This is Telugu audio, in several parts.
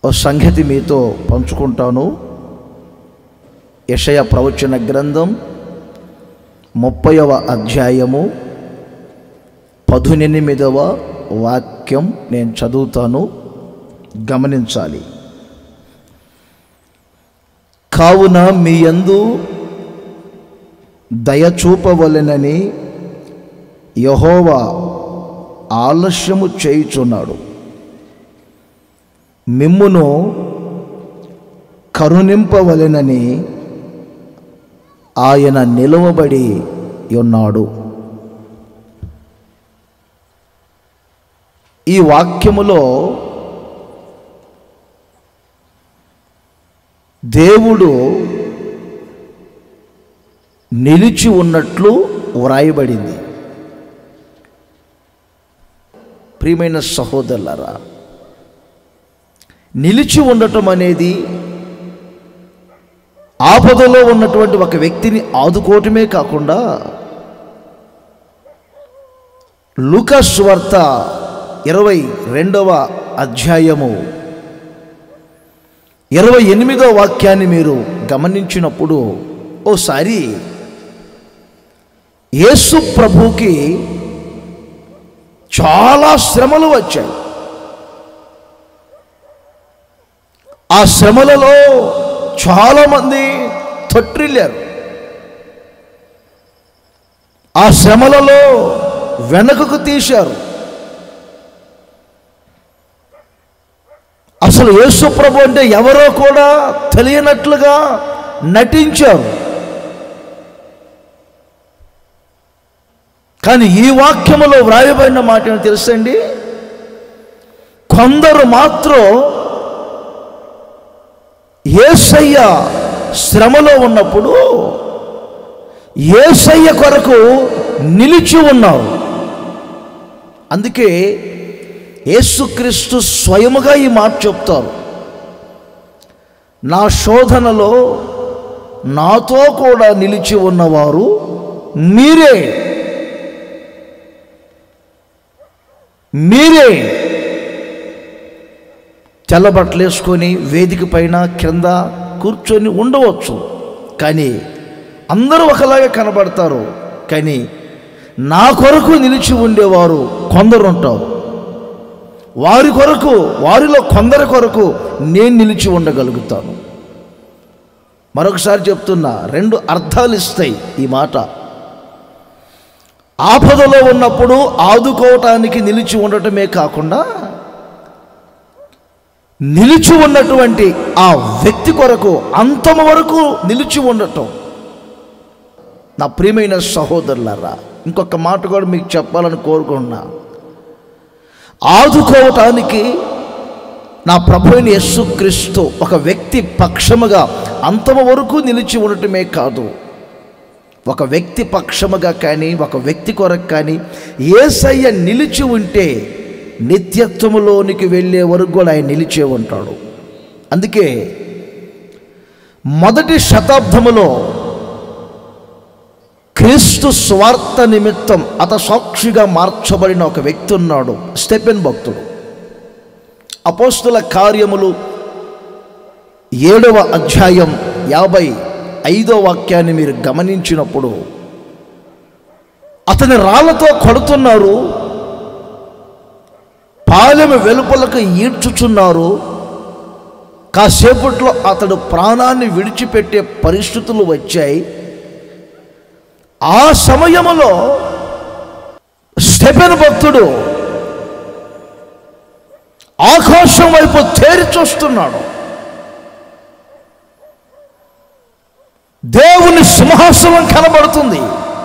ఓ సంగతి మీతో పంచుకుంటాను యషయ ప్రవచన గ్రంథం ముప్పైవ అధ్యాయము పదునెనిమిదవ వాక్యం నేను చదువుతాను గమనించాలి కావున మీ యందు దయ చూపవలెనని యహోవా ఆలస్యము చేయుచున్నాడు మిమ్మును కరుణింపవలెనని ఆయన నిలవబడి ఉన్నాడు ఈ వాక్యములో దేవుడు నిలిచి ఉన్నట్లు వ్రాయబడింది ప్రియమైన సహోదరులరా నిలిచి ఉండటం అనేది ఆపదలో ఉన్నటువంటి ఒక వ్యక్తిని ఆదుకోవటమే కాకుండా లూకస్ వార్త ఇరవై రెండవ అధ్యాయము ఇరవై ఎనిమిదో వాక్యాన్ని మీరు గమనించినప్పుడు ఓసారి యేసు ప్రభుకి చాలా శ్రమలు వచ్చాయి ఆ శ్రమలలో చాలామంది తొట్టిల్లారు ఆ శ్రమలలో వెనకకు తీశారు అసలు యేసు ప్రభు అంటే ఎవరో కూడా తెలియనట్లుగా నటించారు కానీ ఈ వాక్యములో వ్రాయబడిన మాట ఏమో తెలుసండి కొందరు మాత్రం ఏసయ్య శ్రమలో ఉన్నప్పుడు ఏసయ్య కొరకు నిలిచి ఉన్నారు అందుకే యేసుక్రీస్తు స్వయముగా ఈ మాట చెప్తారు నా శోధనలో నాతో కూడా నిలిచి ఉన్నవారు మీరే మీరే తెల్లబట్టలు వేసుకొని వేదిక పైన క్రింద కూర్చొని ఉండవచ్చు కానీ అందరూ ఒకలాగే కనబడతారు కానీ నా కొరకు నిలిచి ఉండేవారు కొందరు ఉంటారు వారి కొరకు వారిలో కొందరి కొరకు నేను నిలిచి ఉండగలుగుతాను మరొకసారి చెప్తున్నా రెండు అర్థాలు ఇస్తాయి ఈ మాట ఆపదలో ఉన్నప్పుడు ఆదుకోవటానికి నిలిచి ఉండటమే కాకుండా నిలిచి ఉన్నటువంటి ఆ వ్యక్తి కొరకు అంతము వరకు నిలిచి ఉండటం నా ప్రియమైన సహోదరులారా ఇంకొక మాట కూడా మీకు చెప్పాలని కోరుకుంటున్నా ఆదుకోవటానికి నా ప్రభు అయిన యేసుక్రీస్తు ఒక వ్యక్తి పక్షముగా అంతము వరకు నిలిచి ఉండటమే కాదు ఒక వ్యక్తి పక్షముగా కానీ ఒక వ్యక్తి కొరకు కానీ ఏసయ్య నిలిచి ఉంటే నిత్యత్వములోనికి వెళ్ళే వరకు కూడా ఆయన నిలిచే ఉంటాడు అందుకే మొదటి శతాబ్దములో క్రీస్తు స్వార్థ నిమిత్తం అత సాక్షిగా మార్చబడిన ఒక వ్యక్తి ఉన్నాడు స్టెపెన్ భక్తుడు అపోస్తుల కార్యములు ఏడవ అధ్యాయం యాభై ఐదో వాక్యాన్ని మీరు గమనించినప్పుడు అతని రాళ్లతో కొడుతున్నారు పాలెము వెలుపలకు ఈడ్చుచున్నారు కాసేపట్లో అతడు ప్రాణాన్ని విడిచిపెట్టే పరిస్థితులు వచ్చాయి ఆ సమయములో స్టెపెన్ భక్తుడు ఆకాశం వైపు తేరి చూస్తున్నాడు దేవుని సింహాసనం కనబడుతుంది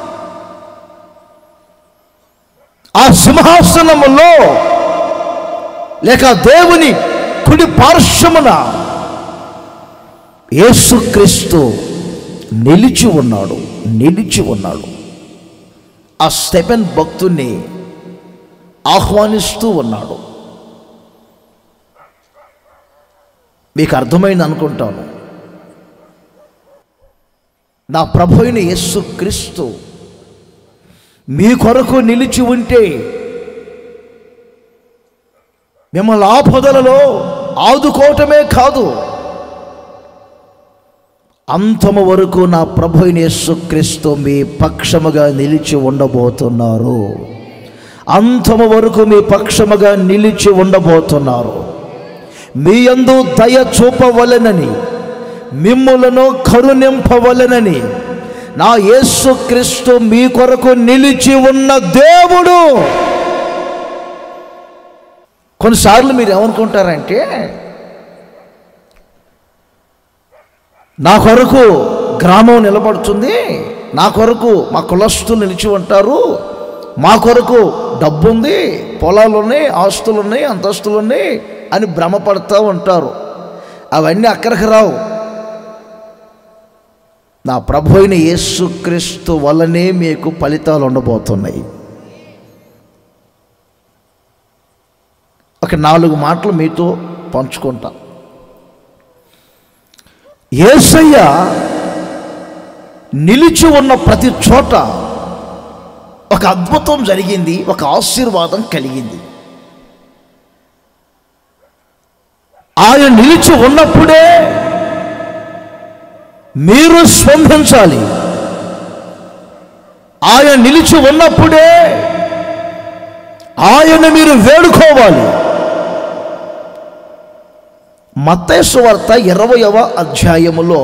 ఆ సింహాసనములో లేక దేవుని కుడి పార్శ్వమున యేసుక్రీస్తు నిలిచి ఉన్నాడు నిలిచి ఉన్నాడు ఆ స్టెపెన్ భక్తుణ్ణి ఆహ్వానిస్తూ ఉన్నాడు మీకు అర్థమైంది అనుకుంటాను నా ప్రభు అయిన యేసు క్రీస్తు మీ కొరకు నిలిచి ఉంటే మిమ్మల్ని ఆపదలలో ఆదుకోవటమే కాదు అంతము వరకు నా ప్రభు అయిన యేసుక్రీస్తు మీ పక్షముగా నిలిచి ఉండబోతున్నారు అంతము వరకు మీ పక్షముగా నిలిచి ఉండబోతున్నారు మీ యందు దయ చూపవలెనని మిమ్ములను కరుణింపవలెనని నా యేసుక్రీస్తు మీ కొరకు నిలిచి ఉన్న దేవుడు కొన్నిసార్లు మీరు ఏమనుకుంటారంటే నా కొరకు గ్రామం నిలబడుతుంది నా కొరకు మా కులస్తులు నిలిచి ఉంటారు మా కొరకు డబ్బు ఉంది పొలాలు ఉన్నాయి ఆస్తులు ఉన్నాయి అంతస్తులు ఉన్నాయి అని భ్రమపడుతూ ఉంటారు అవన్నీ అక్కడికి రావు నా ప్రభు అయిన యేసుక్రీస్తు వల్లనే మీకు ఫలితాలు ఉండబోతున్నాయి ఒక నాలుగు మాటలు మీతో పంచుకుంటా యేసయ్య నిలిచి ఉన్న ప్రతి చోట ఒక అద్భుతం జరిగింది ఒక ఆశీర్వాదం కలిగింది ఆయన నిలిచి ఉన్నప్పుడే మీరు స్పందించాలి ఆయన నిలిచి ఉన్నప్పుడే ఆయన మీరు వేడుకోవాలి మత్తేసు వార్త ఇరవయవ అధ్యాయములో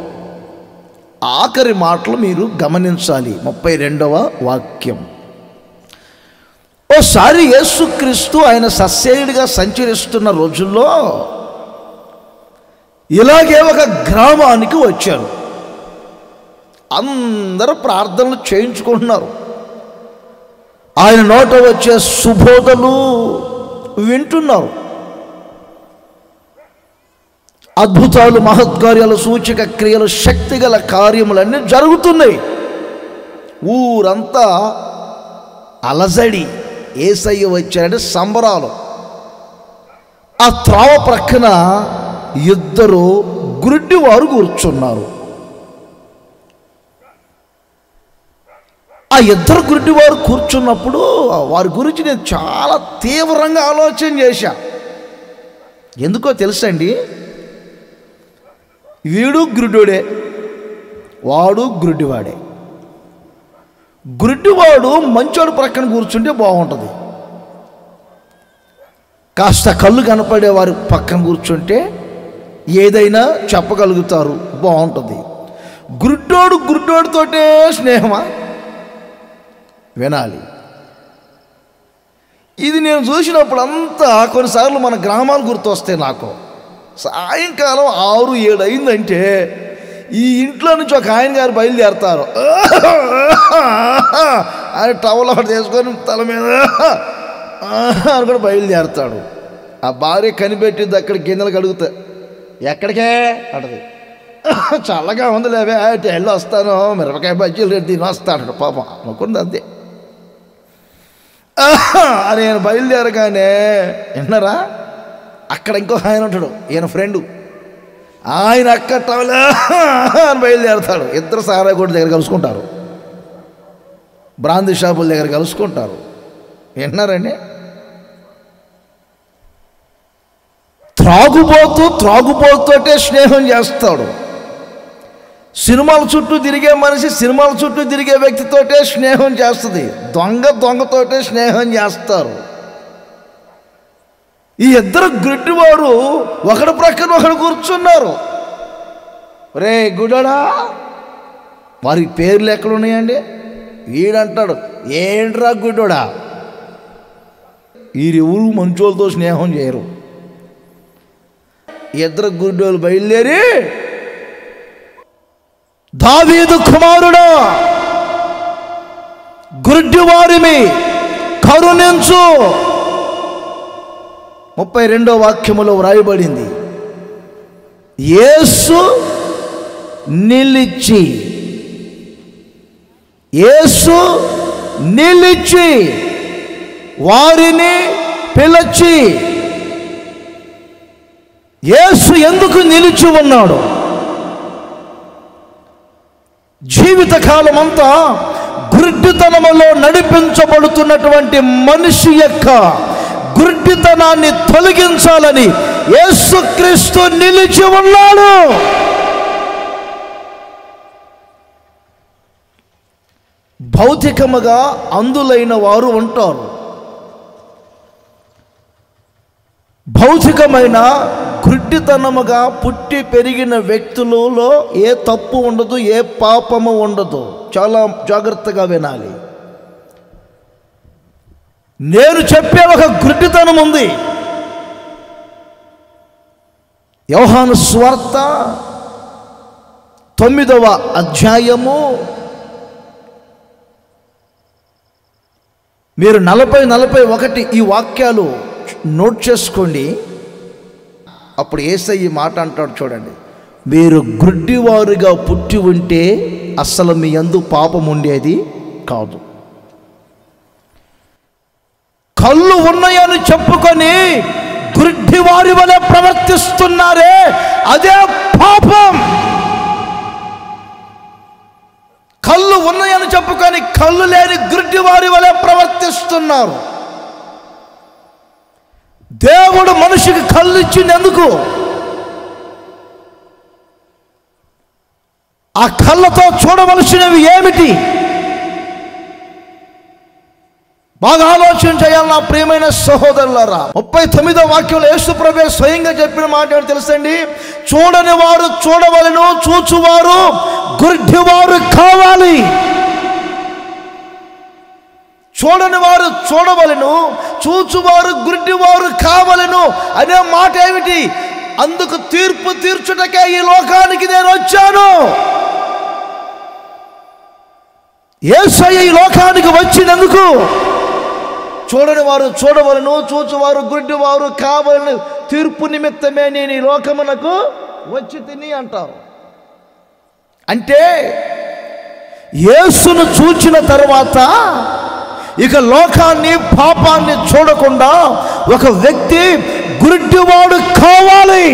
ఆఖరి మాటలు మీరు గమనించాలి ముప్పై రెండవ వాక్యం ఓసారి యేసుక్రీస్తు ఆయన సస్యేయుడిగా సంచరిస్తున్న రోజుల్లో ఇలాగే ఒక గ్రామానికి వచ్చారు అందరూ ప్రార్థనలు చేయించుకుంటున్నారు ఆయన నోట వచ్చే సుబోధలు వింటున్నారు అద్భుతాలు మహత్కార్యాలు సూచక క్రియలు శక్తిగల కార్యములన్నీ జరుగుతున్నాయి ఊరంతా అలజడి ఏసయ్య వచ్చారంటే సంబరాలు ఆ త్రావ ప్రక్కన ఇద్దరు గుడ్డివారు కూర్చున్నారు ఆ ఇద్దరు గుడ్డివారు కూర్చున్నప్పుడు వారి గురించి నేను చాలా తీవ్రంగా ఆలోచన చేశా ఎందుకో తెలుసండి వీడు గురుడుడే వాడు గురుడివాడే గురుడివాడు మంచోడు ప్రక్కన కూర్చుంటే బాగుంటుంది కాస్త కళ్ళు కనపడే వారి పక్కన కూర్చుంటే ఏదైనా చెప్పగలుగుతారు బాగుంటుంది గురుడోడు గురుడోడితోటే స్నేహమా వినాలి ఇది నేను చూసినప్పుడు అంతా కొన్నిసార్లు మన గ్రామాలు గుర్తొస్తాయి నాకు సాయంకాలం ఆరు ఏడు అయిందంటే ఈ ఇంట్లో నుంచి ఒక ఆయన గారు బయలుదేరతారు ఆయన టవల్ ఒకటి తీసుకొని తల మీద అని కూడా బయలుదేరతాడు ఆ భార్య కనిపెట్టింది అక్కడ గిన్నెలు కడుగుతా ఎక్కడికే అంటది చల్లగా ఉంది లేవే అటు వెళ్ళి వస్తాను మిరపకాయ బజ్జీలు రేపు తిని వస్తాడు పాపం అనుకుంది అంతే అని ఆయన బయలుదేరగానే విన్నారా అక్కడ ఇంకో ఆయన ఉంటాడు ఈయన ఫ్రెండు ఆయన అక్క టవలా అని బయలుదేరతాడు ఇద్దరు సారా కొట్టు దగ్గర కలుసుకుంటారు బ్రాందీ షాపుల దగ్గర కలుసుకుంటారు విన్నారండి త్రాగుబోతూ త్రాగుబోతుతోటే స్నేహం చేస్తాడు సినిమాల చుట్టూ తిరిగే మనిషి సినిమాల చుట్టూ తిరిగే వ్యక్తితోటే స్నేహం చేస్తుంది దొంగ దొంగతోటే స్నేహం చేస్తారు ఈ ఇద్దరు గుడ్డివారు ఒకడి ప్రక్కన ఒకడు కూర్చున్నారు రే గుడడా వారి పేర్లు ఎక్కడ ఉన్నాయండి వీడంటాడు ఏంట్రా గుడ్డోడా వీరెవరు మంచోళ్ళతో స్నేహం చేయరు ఇద్దరు గుడ్డోలు బయలుదేరి దావీదు కుమారుడా గుడ్డివారిని కరుణించు ముప్పై రెండో వాక్యములో వ్రాయబడింది యేసు నిలిచి యేసు నిలిచి వారిని పిలచి యేసు ఎందుకు నిలిచి ఉన్నాడు జీవితకాలం అంతా గుడ్డితనములో నడిపించబడుతున్నటువంటి మనిషి యొక్క గుడ్డితనాన్ని తొలగించాలని యేసుక్రీస్తు నిలిచి ఉన్నాడు భౌతికముగా అందులైన వారు ఉంటారు భౌతికమైన గుడ్డితనముగా పుట్టి పెరిగిన వ్యక్తులలో ఏ తప్పు ఉండదు ఏ పాపము ఉండదు చాలా జాగ్రత్తగా వినాలి నేను చెప్పే ఒక గుడ్డితనం ఉంది యోహాను స్వార్త తొమ్మిదవ అధ్యాయము మీరు నలభై నలభై ఒకటి ఈ వాక్యాలు నోట్ చేసుకోండి అప్పుడు ఏసై ఈ మాట అంటాడు చూడండి మీరు గుడ్డివారుగా పుట్టి ఉంటే అస్సలు మీ అందు పాపం ఉండేది కాదు కళ్ళు ఉన్నాయని చెప్పుకొని గుడ్డివారి వలె ప్రవర్తిస్తున్నారే అదే పాపం కళ్ళు ఉన్నాయని చెప్పుకొని కళ్ళు లేని గుడ్డి వారి వలె ప్రవర్తిస్తున్నారు దేవుడు మనిషికి కళ్ళు ఇచ్చింది ఎందుకు ఆ కళ్ళతో చూడవలసినవి ఏమిటి బాగా ఆలోచన చేయాలి నా ప్రియమైన సహోదరులారా ముప్పై తొమ్మిదో వాక్యంలో యేసుప్రభే స్వయంగా చెప్పిన మాట ఏంటో తెలుసండి చూడని వారు చూడవలను చూచువారు గుడ్డివారు కావాలి చూడని వారు చూడవలను చూచువారు గుడ్డివారు కావలను అనే మాట ఏమిటి అందుకు తీర్పు తీర్చుటకే ఈ లోకానికి నేను వచ్చాను ఏసయ్య ఈ లోకానికి వచ్చినందుకు చూడని వారు చూడవలను చూచువారు గుడ్డివారు కావాలని తీర్పు నిమిత్తమే నేను ఈ లోకమునకు వచ్చి తిని అంటారు అంటే యేసును చూచిన తర్వాత ఇక లోకాన్ని పాపాన్ని చూడకుండా ఒక వ్యక్తి గుడ్డివాడు కావాలి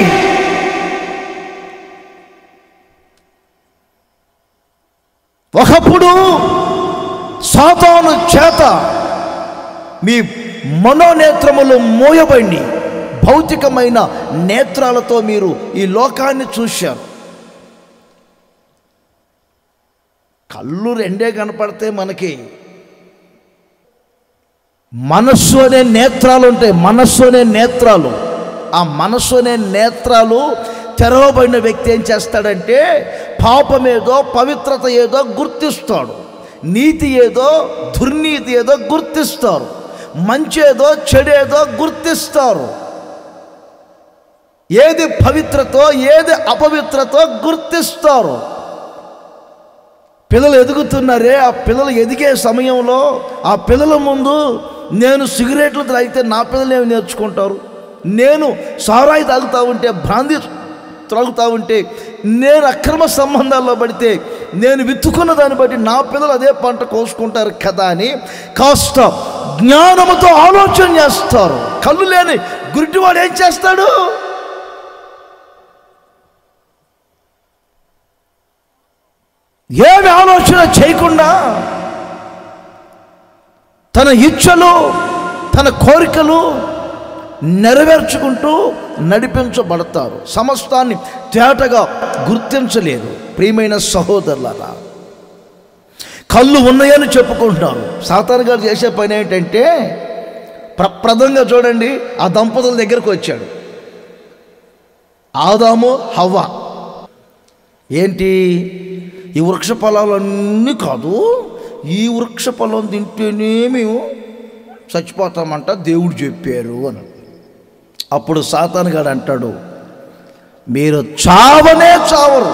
ఒకప్పుడు సాతాను చేత మీ మనోనేత్రములు మోయబడి భౌతికమైన నేత్రాలతో మీరు ఈ లోకాన్ని చూశారు కళ్ళు రెండే కనపడితే మనకి మనస్సు అనే నేత్రాలు ఉంటాయి మనస్సు అనే నేత్రాలు ఆ మనస్సు అనే నేత్రాలు తెరవబడిన వ్యక్తి ఏం చేస్తాడంటే పాపం ఏదో పవిత్రత ఏదో గుర్తిస్తాడు నీతి ఏదో దుర్నీతి ఏదో గుర్తిస్తారు మంచి ఏదో చెడేదో గుర్తిస్తారు ఏది పవిత్రతో ఏది అపవిత్రతో గుర్తిస్తారు పిల్లలు ఎదుగుతున్నారే ఆ పిల్లలు ఎదిగే సమయంలో ఆ పిల్లల ముందు నేను సిగరెట్లు త్రాగితే నా పిల్లలు ఏమి నేర్చుకుంటారు నేను సారాయి తాగుతూ ఉంటే బ్రాంది త్రాగుతూ ఉంటే నేను అక్రమ సంబంధాల్లో పడితే నేను విత్తుకున్న దాన్ని బట్టి నా పిల్లలు అదే పంట కోసుకుంటారు కదా అని కాస్త జ్ఞానముతో ఆలోచన చేస్తారు కళ్ళు లేని గురిటివాడు ఏం చేస్తాడు ఏమి ఆలోచన చేయకుండా తన ఇచ్చలు తన కోరికలు నెరవేర్చుకుంటూ నడిపించబడతారు సమస్తాన్ని తేటగా గుర్తించలేదు ప్రియమైన సహోదరులారా కళ్ళు ఉన్నాయని చెప్పుకుంటున్నారు సాతాన్ గారు చేసే పని ఏంటంటే ప్రప్రదంగా చూడండి ఆ దంపతుల దగ్గరకు వచ్చాడు ఆదాము హవ్వ ఏంటి ఈ వృక్ష ఫలాలన్నీ కాదు ఈ వృక్ష ఫలం తింటేనే మేము చచ్చిపోతామంట దేవుడు చెప్పారు అని అప్పుడు సాతాను గారు అంటాడు మీరు చావనే చావరు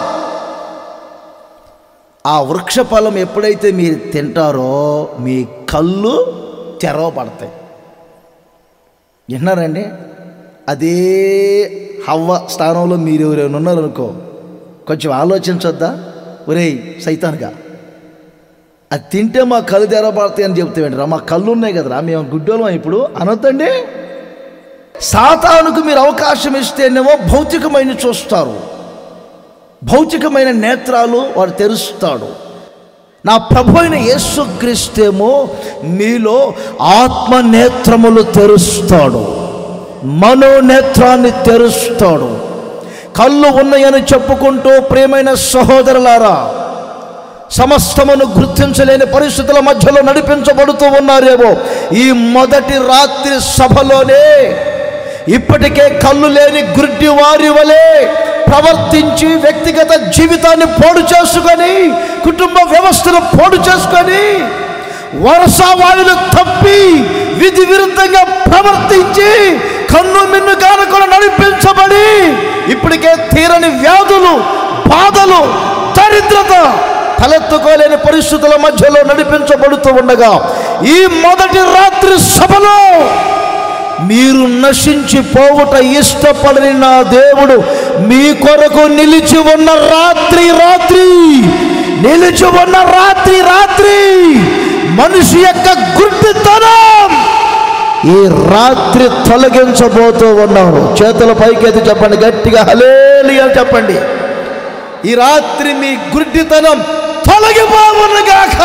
ఆ వృక్ష ఫలం ఎప్పుడైతే మీరు తింటారో మీ కళ్ళు తెరవబడతాయి విన్నారండి అదే హవ్వ స్థానంలో మీరు ఎవరైనా ఉన్నారనుకో కొంచెం ఆలోచించొద్దా ఒరేయ్ సైతానుగా అది తింటే మా కళ్ళు తెరబడతాయి అని చెప్తామండి రా మా కళ్ళు ఉన్నాయి కదరా మేము గుడ్డోళం ఇప్పుడు అనొద్దండి సాతానుకు మీరు అవకాశం ఇస్తేనేమో భౌతికమైన చూస్తారు భౌతికమైన నేత్రాలు వాడు తెరుస్తాడు నా ప్రభు అయిన యేసుక్రీస్తేమో మీలో ఆత్మ నేత్రములు తెరుస్తాడు మనోనేత్రాన్ని తెరుస్తాడు కళ్ళు ఉన్నాయని చెప్పుకుంటూ ప్రియమైన సహోదరులారా సమస్తమును గుర్తించలేని పరిస్థితుల మధ్యలో నడిపించబడుతూ ఉన్నారేమో ఈ మొదటి రాత్రి సభలోనే ఇప్పటికే కళ్ళు లేని గుడ్డి వారి వలె ప్రవర్తించి వ్యక్తిగత జీవితాన్ని పోడు చేసుకొని కుటుంబ వ్యవస్థను పోడు చేసుకొని వరుస వాయులు తప్పి విధి విరుద్ధంగా ప్రవర్తించి కన్ను మిన్ను కానకుండా నడిపించబడి ఇప్పటికే తీరని వ్యాధులు బాధలు దరిద్రత తలెత్తుకోలేని పరిస్థితుల మధ్యలో నడిపించబడుతూ ఉండగా ఈ మొదటి రాత్రి సభలో మీరు నశించి పోవుట ఇష్టపడని నా దేవుడు మీ కొరకు నిలిచి ఉన్న రాత్రి రాత్రి నిలిచి ఉన్న రాత్రి రాత్రి మనిషి యొక్క గుడ్డితనం ఈ రాత్రి తొలగించబోతూ ఉన్నారు చేతుల పైకెత్తి చెప్పండి గట్టిగా హలేలి అని చెప్పండి ఈ రాత్రి మీ గుడ్డితనం తొలగిపోవునుగాక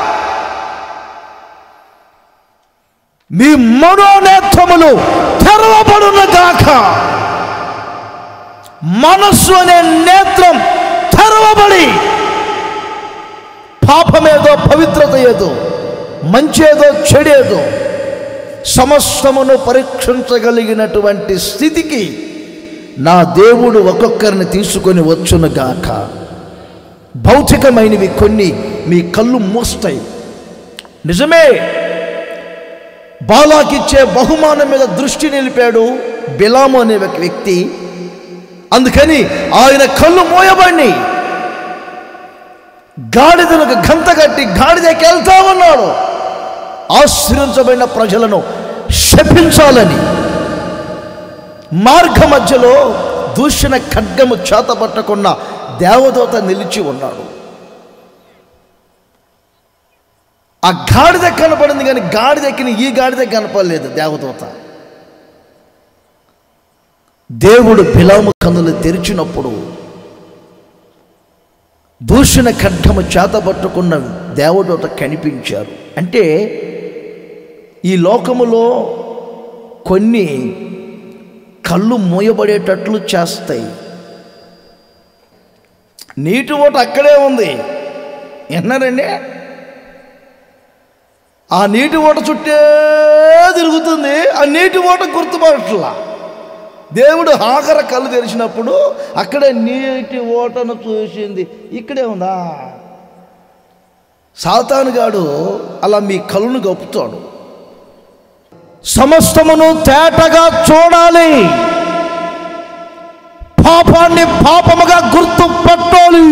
మీ మనోనేత్రములు తెరవబడునుగాక మనస్సు అనే నేత్రం తెరవబడి పాపమేదో పవిత్రత ఏదో మంచేదో చెడేదో సమస్తమును పరీక్షించగలిగినటువంటి స్థితికి నా దేవుడు ఒక్కొక్కరిని తీసుకొని వచ్చునుగాక భౌతికమైనవి కొన్ని మీ కళ్ళు మూస్తాయి నిజమే బాలాకిచ్చే బహుమానం మీద దృష్టి నిలిపాడు బిలాము అనే ఒక వ్యక్తి అందుకని ఆయన కళ్ళు మోయబడి గాడిదలకు గంత కట్టి గాడిదకి వెళ్తా ఉన్నాడు ఆశ్రయించబడిన ప్రజలను శపించాలని మార్గ మధ్యలో దూషణ ఖడ్గము చేతపట్టకున్న దేవదూత నిలిచి ఉన్నాడు ఆ గాడిద కనపడింది కానీ గాడిదెక్కిన ఈ గాడిద కనపడలేదు దేవదూత దేవుడు బిలాము కన్నులు తెరిచినప్పుడు దూషణ ఖడ్గము చేతబట్టుకున్న దేవదూత కనిపించారు అంటే ఈ లోకములో కొన్ని కళ్ళు మూయబడేటట్లు చేస్తాయి నీటి ఓట అక్కడే ఉంది విన్నారండి ఆ నీటి ఓట చుట్టే తిరుగుతుంది ఆ నీటి ఓట గుర్తుపట్టలా దేవుడు ఆఖర కళ్ళు తెరిచినప్పుడు అక్కడే నీటి ఓటను చూసింది ఇక్కడే ఉందా సాతానుగాడు అలా మీ కళ్ళను గప్పుతాడు సమస్తమును తేటగా చూడాలి పాపాన్ని పాపముగా గుర్తుపట్టాలి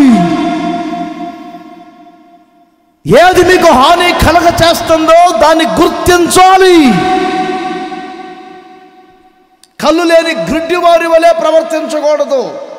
ఏది మీకు హాని కలగ చేస్తుందో దాన్ని గుర్తించాలి కళ్ళు లేని గ్రిడ్డి వారి వలె ప్రవర్తించకూడదు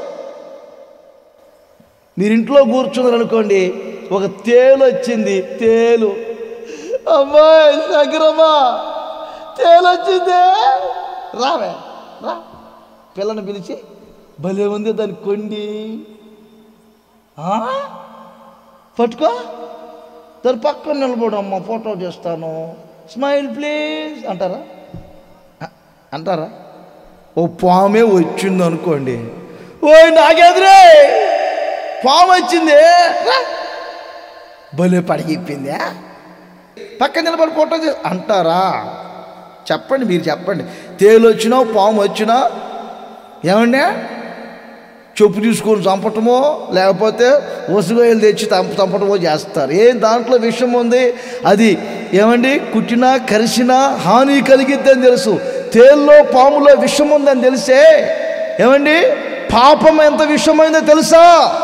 మీరు ఇంట్లో కూర్చున్నారు అనుకోండి ఒక తేలు వచ్చింది తేలు అమ్మాయి సగరమ్మా తేలు వచ్చిందే రావే రా పిల్లని పిలిచి భలే ఉంది దాని కొండి ఆ? పట్టుకో దాని పక్కన నిలబడు అమ్మ ఫోటో చేస్తాను స్మైల్ ప్లీజ్ అంటారా అ- అంటారా ఓ పామే వచ్చింది అనుకోండి ఓయ్ నాగేద్రే పాము వచ్చింది రా. భలే పడిగిప్పిందా పక్కన నిలబడి ఫోటో చేసి అంటారా చెప్పండి మీరు చెప్పండి తేలు వచ్చినా పాము వచ్చినా ఏమండి చెప్పు తీసుకొని చంపటమో లేకపోతే వసుగోయలు తెచ్చి చంప చంపటమో చేస్తారు ఏం దాంట్లో విషయం ఉంది అది ఏమండి కుట్టినా కరిసినా హాని కలిగిద్దని తెలుసు తేల్లో పాములో విషం ఉందని తెలిసే ఏమండి పాపం ఎంత విషమైందో తెలుసా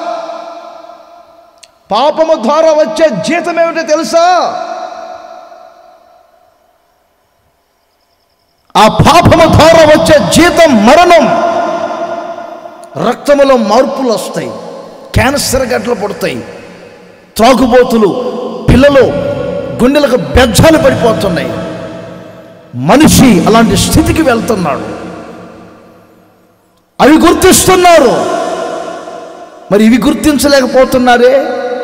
పాపము ద్వారా వచ్చే జీతం ఏమిటో తెలుసా ఆ పాపము ద్వారా వచ్చే జీతం మరణం రక్తములో మార్పులు వస్తాయి క్యాన్సర్ గడ్డలు పడతాయి త్రాగుబోతులు పిల్లలు గుండెలకు బెజ్జాలు పడిపోతున్నాయి మనిషి అలాంటి స్థితికి వెళ్తున్నాడు అవి గుర్తిస్తున్నారు మరి ఇవి గుర్తించలేకపోతున్నారే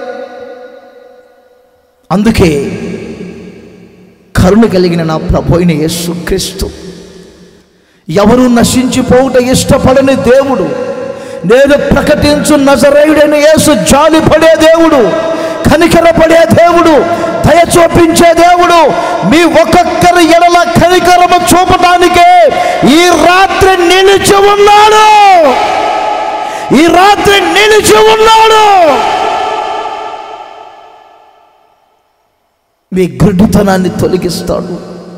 అందుకే కరుణ కలిగిన నా ప్రభు అయిన యేసుక్రీస్తు ఎవరు నశించిపోవుట ఇష్టపడని దేవుడు నేను ప్రకటించు నజరేయుడైన యేసు జాలిపడే దేవుడు కనికరపడే దేవుడు దయ చూపించే దేవుడు మీ ఒక్కొక్కరి ఎడల కనికరము చూపడానికే ఈ రాత్రి నిలిచి ఉన్నాడు ఈ రాత్రి నిలిచి ఉన్నాడు మీ గుడ్డితనాన్ని తొలగిస్తాడు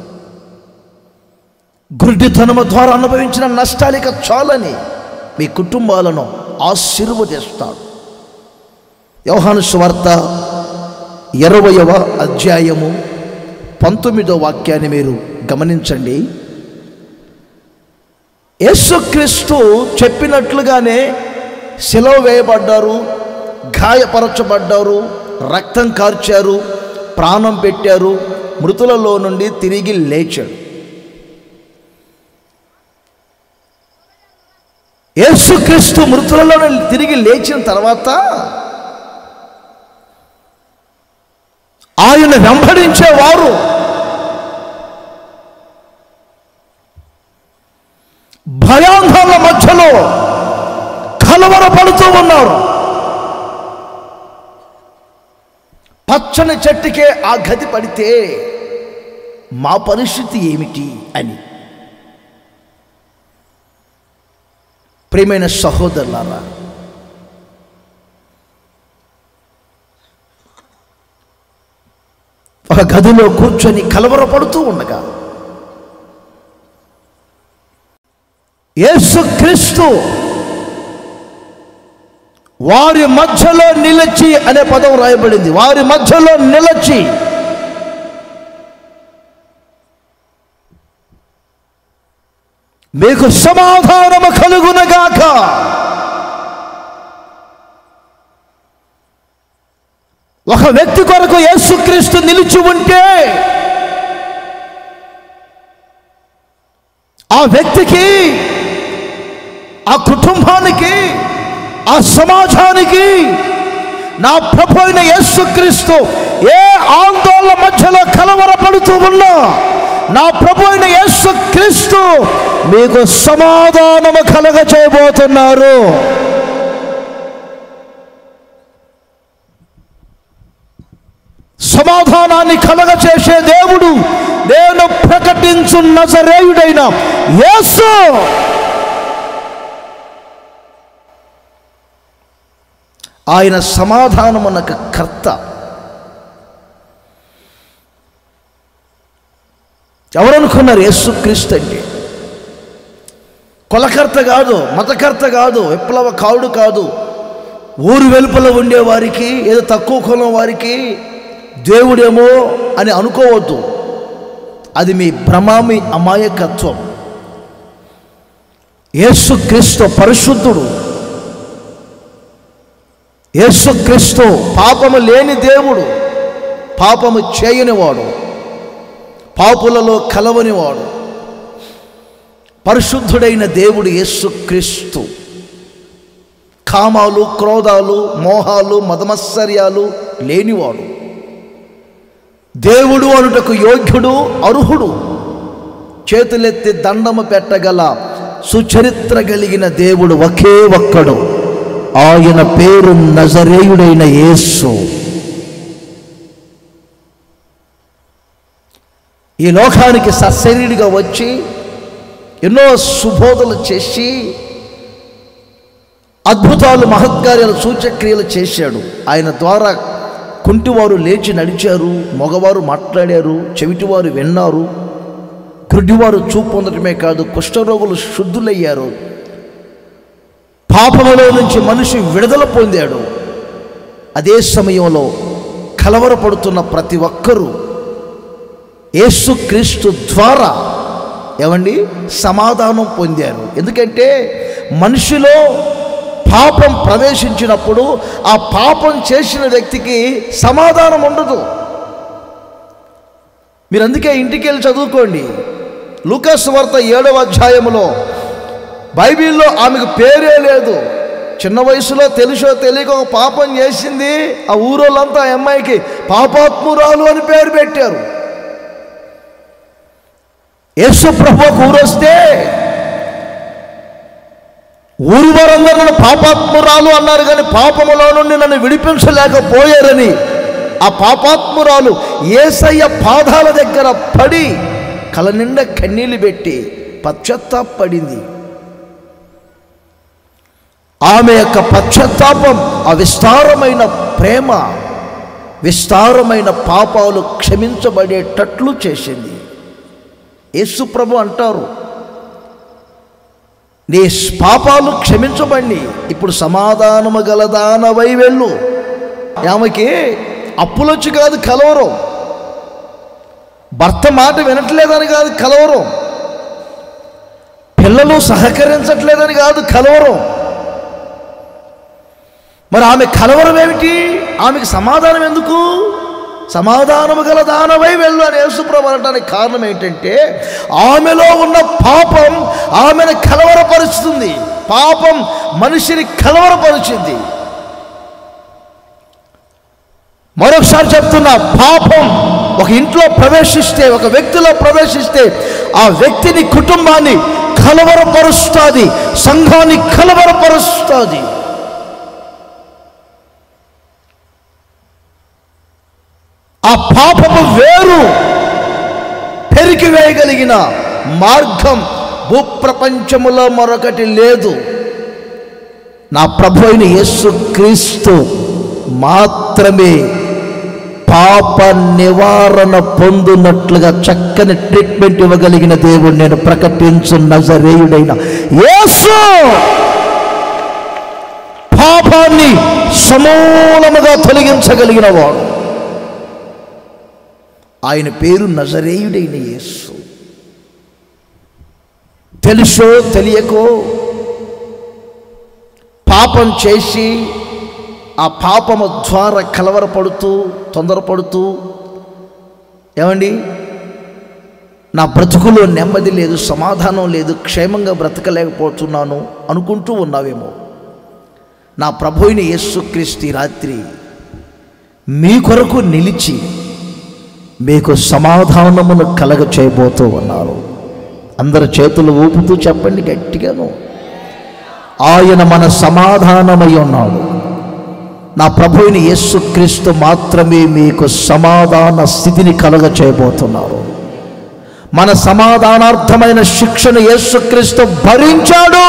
గుడ్డితనము ద్వారా అనుభవించిన నష్టాలిక చాలని మీ కుటుంబాలను ఆశీర్వదిస్తాడు యోహాను స్వార్త ఇరవయవ అధ్యాయము పంతొమ్మిదో వాక్యాన్ని మీరు గమనించండి యేసుక్రీస్తు చెప్పినట్లుగానే సెలవు వేయబడ్డారు గాయపరచబడ్డారు రక్తం కార్చారు ప్రాణం పెట్టారు మృతులలో నుండి తిరిగి లేచాడు యేసుక్రీస్తు మృతులలో నుండి తిరిగి లేచిన తర్వాత ఆయన వెంబడించేవారు భయాందోళన మధ్యలో కలవరపడుతూ ఉన్నారు పచ్చని చెట్టుకే ఆ గది పడితే మా పరిస్థితి ఏమిటి అని ప్రియమైన సహోదరులారా ఒక గదిలో కూర్చొని కలవరపడుతూ ఉండగా యేసుక్రీస్తు వారి మధ్యలో నిలిచి అనే పదం రాయబడింది వారి మధ్యలో నిలచి మీకు సమాధానము కలుగునగాక ఒక వ్యక్తి కొరకు యేసుక్రీస్తు నిలిచి ఉంటే ఆ వ్యక్తికి ఆ కుటుంబానికి ఆ సమాజానికి నా ప్రభు అయిన యేసుక్రీస్తు ఏ ఆందోళన మధ్యలో కలవరపడుతూ ఉన్నా నా ప్రభు అయిన యేసుక్రీస్తు మీకు సమాధానము కలగ చేయబోతున్నారు సమాధానాన్ని కలగ చేసే దేవుడు నేను ప్రకటించు నజరేయుడైన యేసు ఆయన సమాధానమునకు కర్త ఎవరనుకున్నారు యేసుక్రీస్తు అంటే కులకర్త కాదు మతకర్త కాదు విప్లవ కావుడు కాదు ఊరు వెలుపల ఉండే వారికి ఏదో తక్కువ కులం వారికి దేవుడేమో అని అనుకోవద్దు అది మీ భ్రమ మీ అమాయకత్వం యేసుక్రీస్తు పరిశుద్ధుడు యేసుక్రీస్తు పాపము లేని దేవుడు పాపము చేయనివాడు పాపులలో కలవనివాడు పరిశుద్ధుడైన దేవుడు యేసుక్రీస్తు కామాలు క్రోధాలు మోహాలు మదమత్సర్యాలు లేనివాడు దేవుడు అనుటకు యోగ్యుడు అర్హుడు చేతులెత్తి దండము పెట్టగల సుచరిత్ర కలిగిన దేవుడు ఒకే ఒక్కడు ఆయన పేరు నజరేయుడైన యేసు ఈ లోకానికి సశరీడిగా వచ్చి ఎన్నో సుబోధలు చేసి అద్భుతాలు మహత్కార్యాలు సూచక్రియలు చేశాడు ఆయన ద్వారా కుంటివారు లేచి నడిచారు మగవారు మాట్లాడారు చెవిటివారు విన్నారు గుడ్డివారు చూపు పొందటమే కాదు కుష్ఠరోగులు శుద్ధులయ్యారు పాపములో నుంచి మనిషి విడుదల పొందాడు అదే సమయంలో కలవరపడుతున్న ప్రతి ఒక్కరూ యేసుక్రీస్తు ద్వారా ఏమండి సమాధానం పొందారు ఎందుకంటే మనిషిలో పాపం ప్రవేశించినప్పుడు ఆ పాపం చేసిన వ్యక్తికి సమాధానం ఉండదు మీరు అందుకే ఇంటికి వెళ్ళి చదువుకోండి లూకాస్ వార్త ఏడవ అధ్యాయములో బైబిల్లో ఆమెకు పేరే లేదు చిన్న వయసులో తెలుసో తెలియక ఒక పాపం చేసింది ఆ ఊరోళ్ళంతా ఆ అమ్మాయికి పాపాత్మురాలు అని పేరు పెట్టారు యేసు ప్రభు ఒక ఊరొస్తే ఊరు వారందరూ నన్ను పాపాత్మురాలు అన్నారు కానీ పాపములో నుండి నన్ను విడిపించలేకపోయారని ఆ పాపాత్మురాలు ఏసయ్య పాదాల దగ్గర పడి కల నిండా కన్నీళ్ళు పెట్టి పశ్చాత్తాపడింది ఆమె యొక్క పశ్చాత్తాపం ఆ విస్తారమైన ప్రేమ విస్తారమైన పాపాలు క్షమించబడేటట్లు చేసింది యేసుప్రభు అంటారు నీ పాపాలు క్షమించబడి ఇప్పుడు సమాధానము గల దానవై వెళ్ళు ఆమెకి అప్పులొచ్చి కాదు కలవరం భర్త మాట వినట్లేదని కాదు కలవరం పిల్లలు సహకరించట్లేదని కాదు కలవరం మరి ఆమె కలవరం ఏమిటి ఆమెకి సమాధానం ఎందుకు సమాధానము గల దానవై వెళ్ళు అని యేసుప్రభు అనడానికి కారణం ఏంటంటే ఆమెలో ఉన్న పాపం ఆమెను కలవరపరుస్తుంది పాపం మనిషిని కలవరపరిచింది మరొకసారి చెప్తున్నా పాపం ఒక ఇంట్లో ప్రవేశిస్తే ఒక వ్యక్తిలో ప్రవేశిస్తే ఆ వ్యక్తిని కుటుంబాన్ని కలవరపరుస్తుంది సంఘాన్ని కలవరపరుస్తుంది ఆ పాపపు వేరు పెరికి వేయగలిగిన మార్గం భూప్రపంచములో మరొకటి లేదు నా ప్రభు అయిన యేసు క్రీస్తు మాత్రమే పాప నివారణ పొందునట్లుగా చక్కని ట్రీట్మెంట్ ఇవ్వగలిగిన దేవుడు నేను ప్రకటించు నజరేయుడైన యేసు పాపాన్ని సమూలముగా తొలగించగలిగిన వాడు ఆయన పేరు నజరేయుడైన యేసు తెలుసో తెలియకో పాపం చేసి ఆ పాపము ద్వారా కలవరపడుతూ తొందరపడుతూ ఏమండి నా బ్రతుకులో నెమ్మది లేదు సమాధానం లేదు క్షేమంగా బ్రతకలేకపోతున్నాను అనుకుంటూ ఉన్నావేమో నా ప్రభు అయిన యేసుక్రీస్తు ఈ రాత్రి మీ కొరకు నిలిచి మీకు సమాధానమును కలగ చేయబోతూ ఉన్నారు అందరు చేతులు ఊపుతూ చెప్పండి గట్టిగాను ఆయన మన సమాధానమై ఉన్నాడు నా ప్రభువుని యేసుక్రీస్తు మాత్రమే మీకు సమాధాన స్థితిని కలగ చేయబోతున్నారు మన సమాధానార్థమైన శిక్షను యేసుక్రీస్తు భరించాడు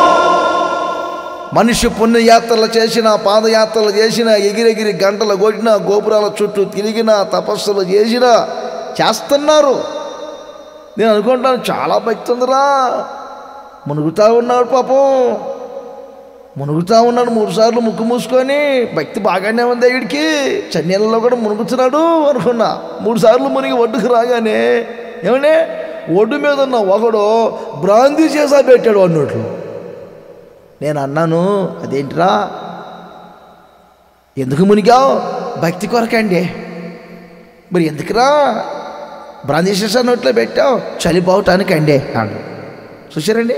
మనిషి పుణ్యయాత్రలు చేసిన పాదయాత్రలు చేసిన ఎగిరెగిరి గంటలు కొట్టిన గోపురాల చుట్టూ తిరిగిన తపస్సులు చేసిన చేస్తున్నారు నేను అనుకుంటాను చాలా భక్తి ఉందిరా మునుగుతా ఉన్నాడు పాపం మునుగుతా ఉన్నాడు మూడు సార్లు ముక్కు మూసుకొని భక్తి బాగానే ఉంది వీడికి చన్నీళ్ళలో కూడా మునుగుతున్నాడు అనుకున్నా మూడు సార్లు మునిగి ఒడ్డుకు రాగానే ఏమనే ఒడ్డు మీద ఉన్న ఒకడు బ్రాంతి చేసా పెట్టాడు అన్నట్లు నేను అన్నాను అదేంటిరా ఎందుకు మునిగావు భక్తి కొరకండి మరి ఎందుకురా బ్రాంతి చేసా నోట్లో పెట్టావు చలిపోవటానికి అండి అన్నాడు చూసారండి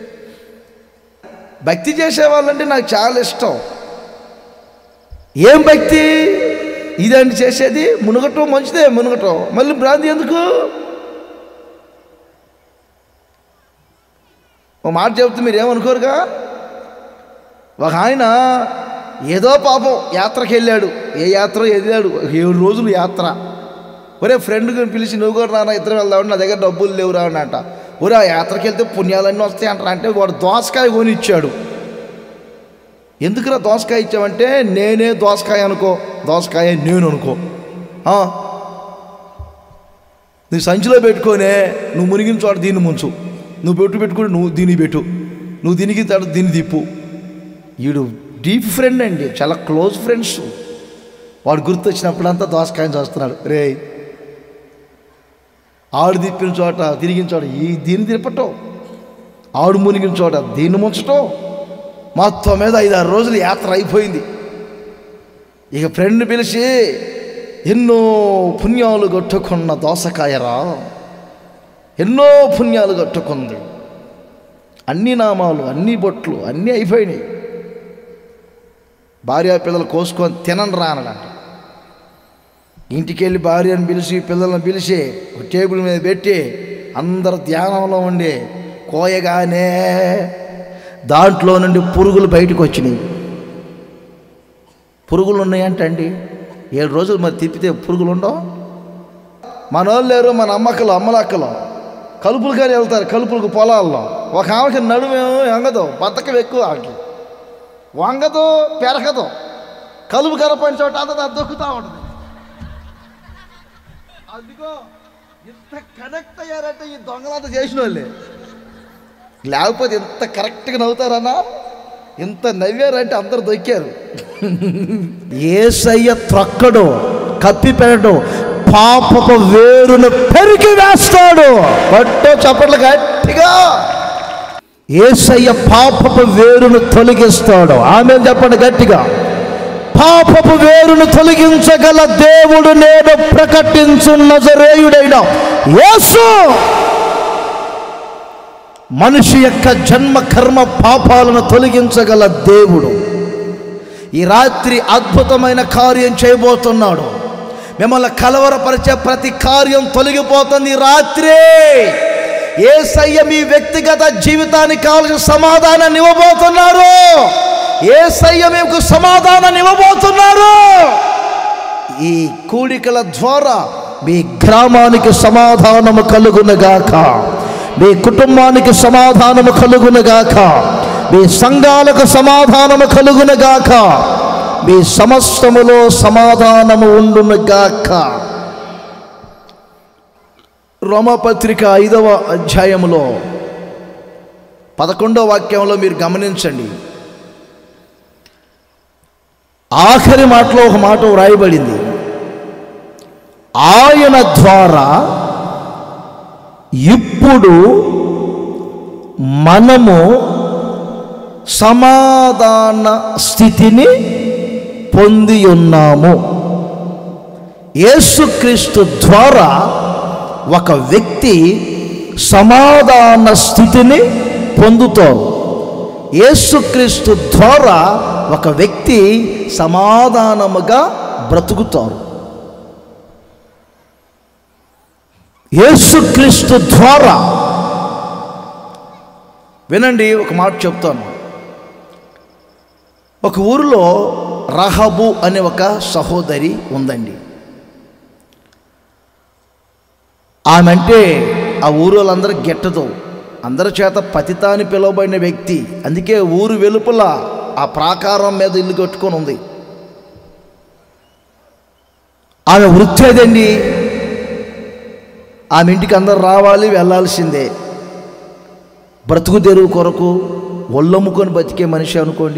భక్తి చేసేవాళ్ళంటే నాకు చాలా ఇష్టం ఏం భక్తి ఇదండి చేసేది మునగటం మంచిదే మునగటం మళ్ళీ భ్రాంతి ఎందుకు ఒక మాట చెబుతూ మీరు ఏమనుకోరుగా ఒక ఆయన ఏదో పాపం యాత్రకి వెళ్ళాడు ఏ యాత్ర వెళ్ళాడు ఏడు రోజులు యాత్ర ఒరే ఫ్రెండ్ని పిలిచి నువ్వు కూడా నాన్న ఇద్దరు వెళ్దాం నా దగ్గర డబ్బులు లేవురా అని అంట ఒరే ఆ యాత్రకి వెళ్తే పుణ్యాలన్నీ వస్తాయి అంటారా అంటే వాడు దోసకాయ కొని ఇచ్చాడు ఎందుకురా దోసకాయ ఇచ్చావంటే నేనే దోసకాయ అనుకో దోసకాయ నేను అనుకో ఆ. నీ సంచిలో పెట్టుకోనే నువ్వు మునిగిన చోట దీన్ని ముంచు నువ్వు పెట్టు పెట్టుకుని నువ్వు దీన్ని పెట్టు నువ్వు దీనికి తడ దీన్ని తిప్పు వీడు డీప్ ఫ్రెండ్ అండి చాలా క్లోజ్ ఫ్రెండ్స్ వాడు గుర్తొచ్చినప్పుడంతా దోసకాయని చూస్తున్నాడు రే ఆడు తిప్పిన చోట తిరిగిన చోట ఈ దీన్ని తిప్పటం ఆడు మునిగిన చోట దీన్ని ముంచటం మొత్తం మీద ఐదారు రోజులు యాత్ర అయిపోయింది ఇక ఫ్రెండ్ పిలిచి ఎన్నో పుణ్యాలు కొట్టుకున్న దోసకాయరా ఎన్నో పుణ్యాలు కట్టుకుంది అన్ని నామాలు అన్ని బొట్లు అన్నీ అయిపోయినాయి భార్య పిల్లలు కోసుకొని తినండి రా అన్నాడంట ఇంటికి వెళ్ళి భార్యను పిలిచి పిల్లలను పిలిచి ఒక టేబుల్ మీద పెట్టి అందరు ధ్యానంలో ఉండి కోయగానే దాంట్లో నుండి పురుగులు బయటకు వచ్చినాయి పురుగులు ఉన్నాయంటండి ఏడు రోజులు మరి తిప్పితే పురుగులు ఉండవు మన వాళ్ళు లేరు మన అమ్మక్కలు అమ్మలక్కలు కలుపులు కానీ వెళ్తారు కలుపులకు పొలాల్లో ఒక ఆమెకి నడుమేమో ఎంగదు బతకం ఎక్కువ ఆమెకి వంగదు పెరగదు కలుపు కరపని చోట అంతా దొక్కుతూ ఉంటుంది అందుకో ఇంత కనెక్ట్ అయ్యారంటే ఈ దొంగలంతా చేసిన వాళ్ళే లేకపోతే ఇంత కరెక్ట్గా నవ్వుతారన్నా ఇంత నవ్వారంటే అందరు దొక్కారు ఏసయ్య త్రక్కడు కప్పి పెట్టడు పాపపు వేరును పెరిగి వేస్తాడు పట్టు చప్పట్లు గట్టిగా ఏసయ్య పాపపు వేరును తొలగిస్తాడు ఆమె చెప్పండి గట్టిగా పాపపు వేరును తొలగించగల దేవుడు నేను ప్రకటించు నజరేయుడైన యేసు మనిషి యొక్క జన్మ కర్మ పాపాలను తొలగించగల దేవుడు ఈ రాత్రి అద్భుతమైన కార్యం చేయబోతున్నాడు మిమ్మల్ని కలవరపరిచే ప్రతి కార్యం తొలగిపోతుంది ఈ రాత్రి ఏసయ్య మీ వ్యక్తిగత జీవితానికి కావలసిన సమాధానాన్ని ఇవ్వబోతున్నారు ఏసయ్య మీకు సమాధానాన్ని ఇవ్వబోతున్నారు ఈ కూడికల ద్వారా మీ గ్రామానికి సమాధానము కలుగునుగాక మీ కుటుంబానికి సమాధానము కలుగునుగాక మీ సంఘాలకు సమాధానము కలుగునుగాక మీ సమస్తములో సమాధానము ఉండునుగాక రోమపత్రిక ఐదవ అధ్యాయములో పదకొండవ వాక్యంలో మీరు గమనించండి ఆఖరి మాటలో ఒక మాట వ్రాయబడింది ఆయన ద్వారా ఇప్పుడు మనము సమాధాన స్థితిని పొంది ఉన్నాము యేసుక్రీస్తు ద్వారా ఒక వ్యక్తి సమాధాన స్థితిని పొందుతారు యేసుక్రీస్తు ద్వారా ఒక వ్యక్తి సమాధానముగా బ్రతుకుతారు యేసుక్రీస్తు ద్వారా వినండి ఒక మాట చెప్తాను ఒక ఊరిలో రహబు అనే ఒక సహోదరి ఉందండి ఆమె అంటే ఆ ఊరు వాళ్ళందరూ గెట్టదు అందరి చేత పతిత అని పిలువబడిన వ్యక్తి అందుకే ఊరు వెలుపల ఆ ప్రాకారం మీద ఇల్లు కట్టుకొని ఉంది ఆమె వృత్తి అదండి ఆమె ఇంటికి అందరు రావాలి వెళ్ళాల్సిందే బ్రతుకు తెరువు కొరకు ఒళ్ళమ్ముకొని బతికే మనిషి అనుకోండి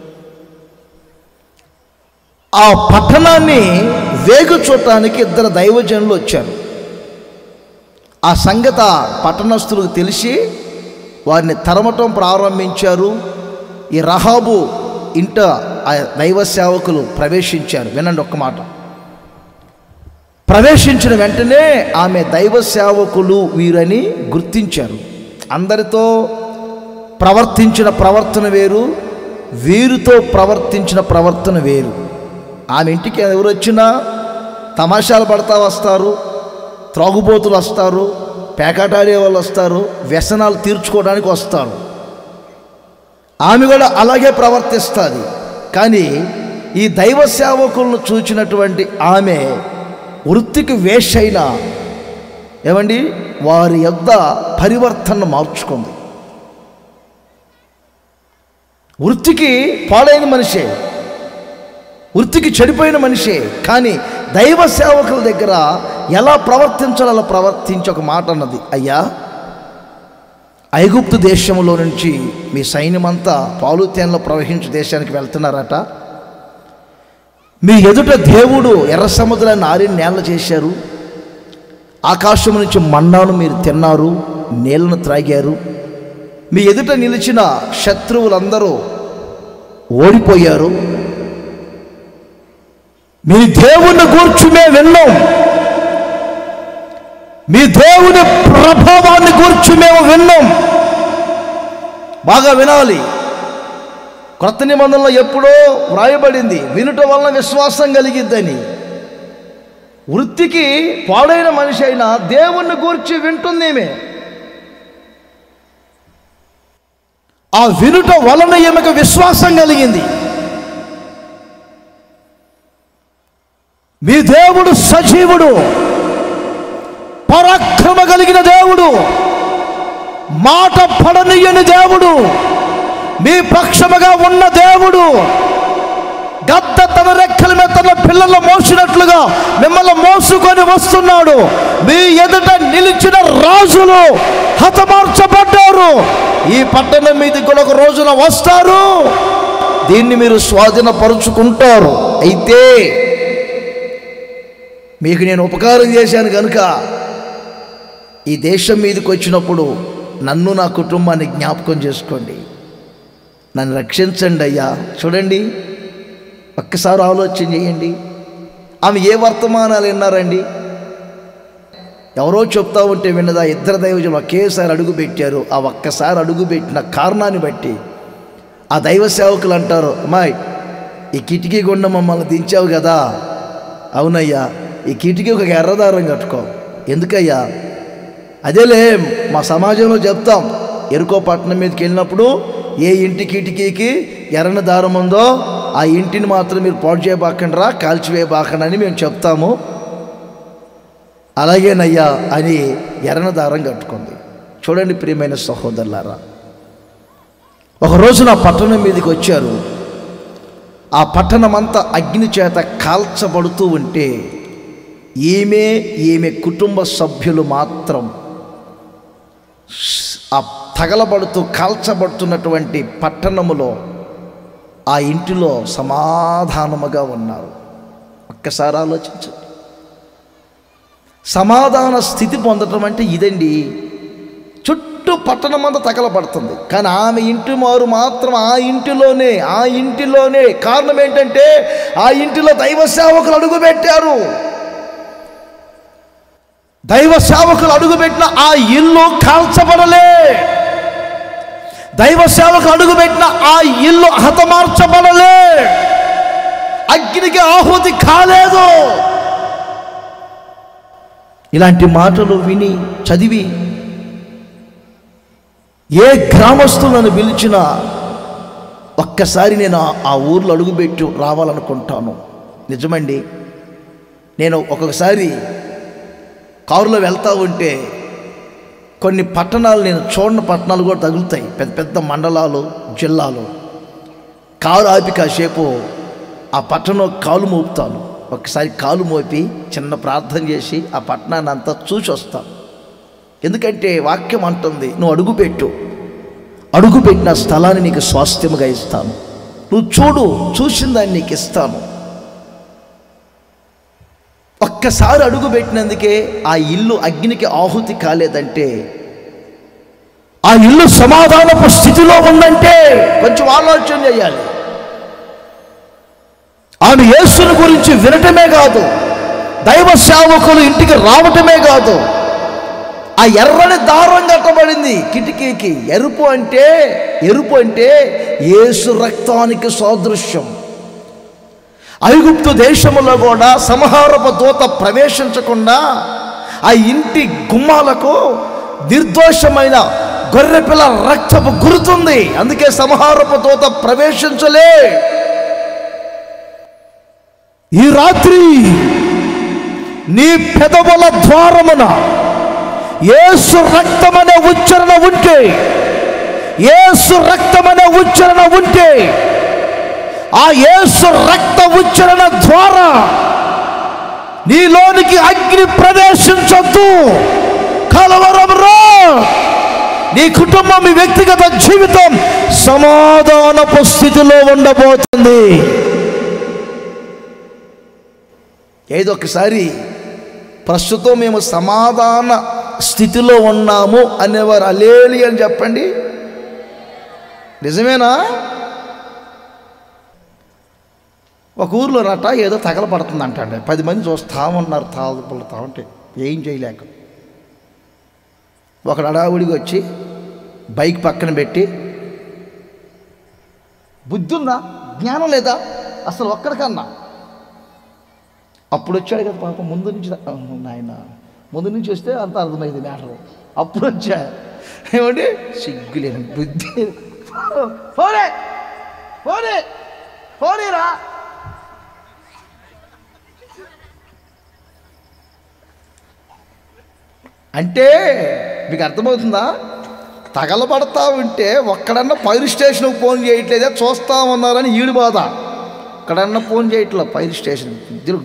ఆ పట్టణాన్ని వేగు చూడటానికి ఇద్దరు దైవజనులు వచ్చారు ఆ సంగత పట్టణస్థులకు తెలిసి వారిని తరమటం ప్రారంభించారు ఈ రహాబు ఇంట ఆ దైవ సేవకులు ప్రవేశించారు వినండి ఒక్క మాట ప్రవేశించిన వెంటనే ఆమె దైవ సేవకులు వీరని గుర్తించారు అందరితో ప్రవర్తించిన ప్రవర్తన వేరు వీరితో ప్రవర్తించిన ప్రవర్తన వేరు ఆమె ఇంటికి ఎవరు వచ్చినా తమాషాలు పడతా వస్తారు త్రాగుబోతులు వస్తారు పేకాటాడే వాళ్ళు వస్తారు వ్యసనాలు తీర్చుకోవడానికి వస్తారు ఆమె కూడా అలాగే ప్రవర్తిస్తుంది కానీ ఈ దైవ సేవకులను చూచినటువంటి ఆమె వృత్తికి వేషైన ఏమండి వారి యొద్ద పరివర్తన మార్చుకుంది వృత్తికి పాడైన మనిషే వృత్తికి చెడిపోయిన మనిషే కానీ దైవ సేవకుల దగ్గర ఎలా ప్రవర్తించాలో అలా ప్రవర్తించి ఒక మాట అన్నది అయ్యా ఐగుప్తు దేశంలో నుంచి మీ సైన్యమంతా పాలుతేనలో ప్రవహించే దేశానికి వెళ్తున్నారట మీ ఎదుట దేవుడు ఎర్ర సముద్రాన్ని ఆరిన నేల చేశారు ఆకాశం నుంచి మన్నాను మీరు తిన్నారు నీళ్లను త్రాగారు మీ ఎదుట నిలిచిన శత్రువులందరూ ఓడిపోయారు మీ దేవుని గూర్చి మేము విన్నాం మీ దేవుని ప్రభావాన్ని గూర్చి మేము విన్నాం బాగా వినాలి కొత్త నిబంధనలో ఎప్పుడో వ్రాయబడింది వినుట వలన విశ్వాసం కలిగిద్దని వృత్తికి పాడైన మనిషి అయినా దేవుణ్ణి గూర్చి వింటుందేమే ఆ వినుట వలన ఈమెకు విశ్వాసం కలిగింది మీ దేవుడు సజీవుడు పరాక్రమ కలిగిన దేవుడు మాట పడనీయని దేవుడు మీ పక్షముగా ఉన్న దేవుడు గద్ద తన రెక్కల మీద తన పిల్లలు మోసినట్లుగా మిమ్మల్ని మోసుకొని వస్తున్నాడు మీ ఎదుట నిలిచిన రాజులు హతమార్చబడ్డారు ఈ పట్టణం మీదకి కూడా ఒక రోజున వస్తారు దీన్ని మీరు స్వాధీనపరుచుకుంటారు అయితే మీకు నేను ఉపకారం చేశాను కనుక ఈ దేశం మీదకి వచ్చినప్పుడు నన్ను నా కుటుంబాన్ని జ్ఞాపకం చేసుకోండి నన్ను రక్షించండి అయ్యా చూడండి ఒక్కసారి ఆలోచన చేయండి ఆమె ఏ వర్తమానాలు విన్నారండి ఎవరో చెప్తా ఉంటే విన్నదా ఇద్దరు దైవజులు ఒకేసారి అడుగు పెట్టారు ఆ ఒక్కసారి అడుగు పెట్టిన కారణాన్ని బట్టి ఆ దైవ సేవకులు అంటారు అమ్మాయి ఈ కిటికీ గుండా మమ్మల్ని దించావు కదా అవునయ్యా ఈ కిటికీ ఒక ఎర్రదారం కట్టుకో ఎందుకయ్యా అదేలే మా సమాజంలో చెప్తాం ఎరుకో పట్టణం మీదకి వెళ్ళినప్పుడు ఏ ఇంటి కిటికీకి ఎర్రని దారం ఉందో ఆ ఇంటిని మాత్రం మీరు పాడు చేయబాకండి రా కాల్చివేయబాకండి అని మేము చెప్తాము అలాగేనయ్యా అని ఎర్రని దారం కట్టుకుంది చూడండి ప్రియమైన సహోదరులారా ఒక రోజు నా పట్టణం మీదకి వచ్చారు ఆ పట్టణమంతా అగ్ని చేత కాల్చబడుతూ ఉంటే ఈమె ఈమె కుటుంబ సభ్యులు మాత్రం ఆ తగలబడుతూ కాల్చబడుతున్నటువంటి పట్టణములో ఆ ఇంటిలో సమాధానముగా ఉన్నారు ఒక్కసారి ఆలోచించండి సమాధాన స్థితి పొందటం అంటే ఇదండి చుట్టూ పట్టణం అంతా తగలబడుతుంది కానీ ఆమె ఇంటి వారు మాత్రం ఆ ఇంటిలోనే ఆ ఇంటిలోనే కారణం ఏంటంటే ఆ ఇంటిలో దైవ సేవకులు అడుగుపెట్టారు దైవ సేవకులు అడుగుపెట్టిన ఆ ఇల్లు కాల్చబడలే దైవ సేవకులు అడుగుపెట్టిన ఆ ఇల్లు హతమార్చబడలే అగ్నికి ఆహుతి కాలేదు ఇలాంటి మాటలు విని చదివి ఏ గ్రామస్తులను పిలిచినా ఒక్కసారి నేను ఆ- ఆ ఊర్లో అడుగుపెట్టి రావాలనుకుంటాను నిజమండి నేను ఒక్కొక్కసారి కారులో వెళ్తా ఉంటే కొన్ని పట్టణాలు నేను చూడని పట్టణాలు కూడా తగులుతాయి పెద్ద పెద్ద మండలాలు జిల్లాలు కారు ఆపి కాసేపు ఆ పట్టణం కాలు మోపుతాను ఒకసారి కాలు మోపి చిన్న ప్రార్థన చేసి ఆ పట్టణాన్ని అంతా చూసి వస్తాను ఎందుకంటే వాక్యం అంటుంది నువ్వు అడుగుపెట్టు అడుగుపెట్టిన స్థలాన్ని నీకు స్వాస్థ్యముగా ఇస్తాను నువ్వు చూడు చూసిన దాన్ని నీకు ఇస్తాను ఒక్కసారి అడుగు పెట్టినందుకే ఆ ఇల్లు అగ్నికి ఆహుతి కాలేదంటే ఆ ఇల్లు సమాధానపు స్థితిలో ఉందంటే కొంచెం ఆలోచన చేయాలి ఆమె యేసుని గురించి వినటమే కాదు దైవ సేవకులు ఇంటికి రావటమే కాదు ఆ ఎర్రని దారం కట్టబడింది కిటికీకి ఎరుపు అంటే ఎరుపు అంటే యేసు రక్తానికి సాదృశ్యం ఐగుప్తు దేశములో కూడా సంహారపు దూత ప్రవేశించకుండా ఆ ఇంటి గుమ్మాలకు నిర్దోషమైన గొర్రెపిల్ల రక్తపు గురుతుంది అందుకే సంహారపు దూత ప్రవేశించలే ఈ రాత్రి నీ పెదవుల ద్వారమున ఏసు రక్తమనే ఉచ్చరణ ఉంటే ఏసు రక్తమనే ఉచ్చరణ ఉంటే ఆ యేసు రక్త ఉచ్చరణ ద్వారా నీలోనికి అగ్ని ప్రవేశించొద్దు కలవరంలో నీ కుటుంబం మీ వ్యక్తిగత జీవితం సమాధానపు స్థితిలో ఉండబోతుంది ఏదో ఒకసారి ప్రస్తుతం మేము సమాధాన స్థితిలో ఉన్నాము అనేవారు అలేలి అని చెప్పండి నిజమేనా ఒక ఊర్లో రట ఏదో తగలపడుతుంది అంటాడు పది మంది చూస్తా ఉన్నారు తాగుపడుతూ ఉంటే ఏం చేయలేక ఒకడు అడావుడికి వచ్చి బైక్ పక్కన పెట్టి బుద్ధి ఉందా జ్ఞానం లేదా అసలు ఒక్కడికన్నా అప్పుడు వచ్చాడు కదా పాపం ముందు నుంచి రా- ఆ, నాయన ముందు నుంచి వస్తే అంత అర్థమైంది మ్యాటర్ అప్పుడు వచ్చా ఏమంటే సిగ్గులేని బుద్ధి పోరే పోరే పోనీరా అంటే మీకు అర్థమవుతుందా తగలబడతా ఉంటే ఒక్కడన్నా ఫైర్ స్టేషన్కి ఫోన్ చేయట్లేదే చూస్తా ఉన్నారని ఈడు బాధ ఒక్కడన్నా ఫోన్ చేయట్లే ఫైర్ స్టేషన్ ఇద్దరు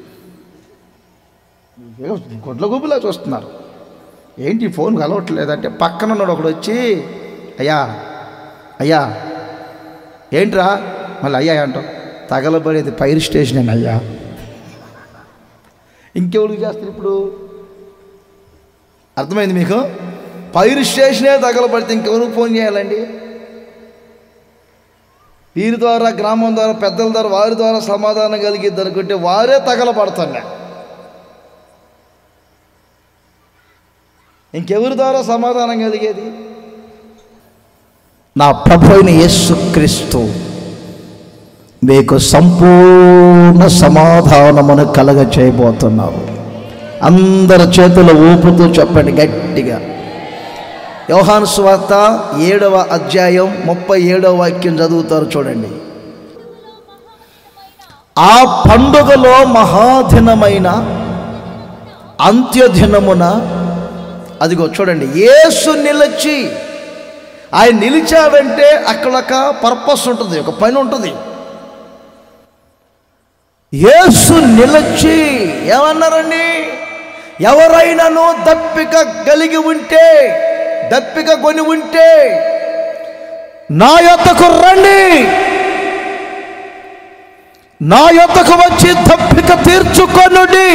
ఏదో గొడ్ల గుబులా చూస్తున్నారు ఏంటి ఈ ఫోన్ కలవట్లేదంటే పక్కన ఉన్నాడు ఒకడు వచ్చి అయ్యా అయ్యా ఏంట్రా మళ్ళీ అయ్యా అంటావు తగలబడేది ఫైర్ స్టేషన్ అని అయ్యా ఇంకెవరికి చేస్తారు ఇప్పుడు అర్థమైంది మీకు ఫైర్ స్టేషనే తగలబడితే ఇంకెవరికి ఫోన్ చేయాలండి వీరి ద్వారా గ్రామం ద్వారా పెద్దల ద్వారా వారి ద్వారా సమాధానం కలిగిద్ది అనుకుంటే వారే తగలబడుతున్నా ఇంకెవరి ద్వారా సమాధానం కలిగేది నా ప్రభు అయిన యేసుక్రీస్తు మీకు సంపూర్ణ సమాధానమును కలగ చేయబోతున్నారు అందరి చేతులు ఊపుతూ చెప్పండి గట్టిగా యోహాను స్వార్త ఏడవ అధ్యాయం ముప్పై ఏడవ వాక్యం చదువుతారు చూడండి ఆ పండుగలో మహాదినమైన అంత్యదినమున అదిగో చూడండి యేసు నిలిచి ఆయన నిలిచాడంటే అక్కడ ఒక పర్పస్ ఉంటుంది ఒక పని ఉంటుంది యేసు నిలిచి ఏమన్నారండి ఎవరైనాను దప్పిక కలిగి ఉంటే దప్పిక కొని ఉంటే నా యొద్దకు రండి నా యొద్దకు వచ్చి దప్పిక తీర్చుకొనుడి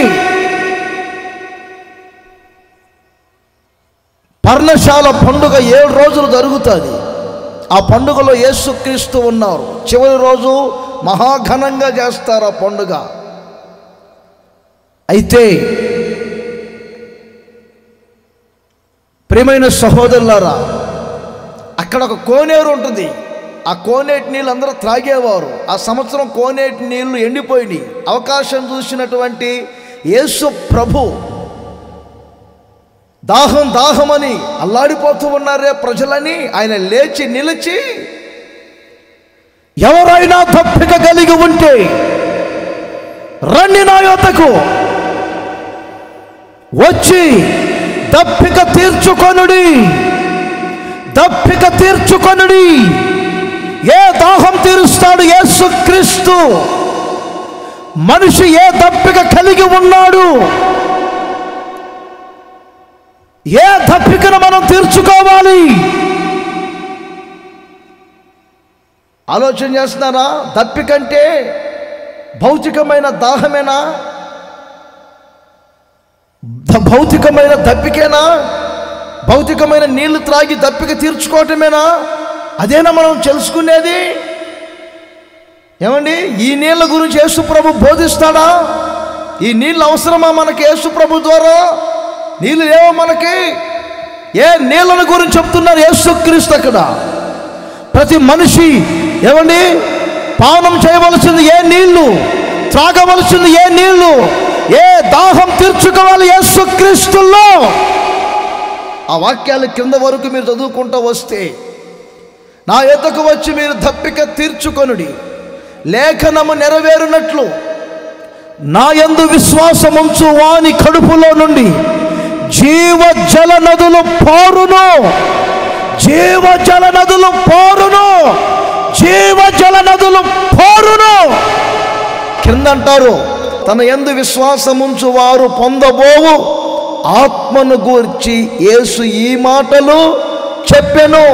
పర్ణశాల పండుగ ఏడు రోజులు జరుగుతుంది ఆ పండుగలో యేసుక్రీస్తు ఉన్నారు చివరి రోజు మహాఘనంగా చేస్తారు ఆ పండుగ అయితే ప్రియమైన సహోదరులారా అక్కడ ఒక కోనేరు ఉంటుంది ఆ కోనేటి నీళ్ళు అందరూ త్రాగేవారు ఆ సంవత్సరం కోనేటి నీళ్లు ఎండిపోయినాయి అవకాశం చూసినటువంటి యేసు ప్రభు దాహం దాహమని అల్లాడిపోతూ ఉన్నారే ప్రజలని ఆయన లేచి నిలిచి ఎవరైనా తప్పిక కలిగి ఉంటే రండి నా యొద్దకు వచ్చి దప్పిక తీర్చుకొనుడి దప్పిక తీర్చుకొనుడి ఏ దాహం తీరుస్తాడు యేసుక్రీస్తు మనిషి ఏ దప్పిక కలిగి ఉన్నాడు ఏ దప్పికను మనం తీర్చుకోవాలి ఆలోచన చేస్తున్నారా దప్పికంటే భౌతికమైన దాహమేనా ద- భౌతికమైన దప్పికేనా భౌతికమైన నీళ్లు త్రాగి దప్పిక తీర్చుకోవటమేనా అదేనా మనం తెలుసుకునేది ఏమండి ఈ నీళ్ళ గురించి యేసుప్రభు బోధిస్తాడా ఈ నీళ్ళు అవసరమా మనకి యేసుప్రభు ద్వారా నీళ్ళు లేవో మనకి ఏ నీళ్ళల గురించి చెప్తున్నారు యేసుక్రీస్తు అక్కడ ప్రతి మనిషి ఏమండి పానం చేయవలసింది ఏ నీళ్లు త్రాగవలసింది ఏ నీళ్లు ఏ దాహం తీర్చుకోవాలి యేసుక్రీస్తుల్లో ఆ వాక్యాలు కింద వరకు మీరు చదువుకుంటూ వస్తే నా ఎద్దకు వచ్చి మీరు దప్పిక తీర్చుకొనుడి లేఖనము నెరవేరునట్లు నా యందు విశ్వాసముంచు వాని కడుపులో నుండి జీవ జల నదులు పారును జీవ జల నదులు పారును జీవ జల నదులు పారును కింద అంటారు తన ఎందు విశ్వాసముంచు వారు పొందబోవు ఆత్మను గూర్చి యేసు ఈ మాటలు చెప్పెను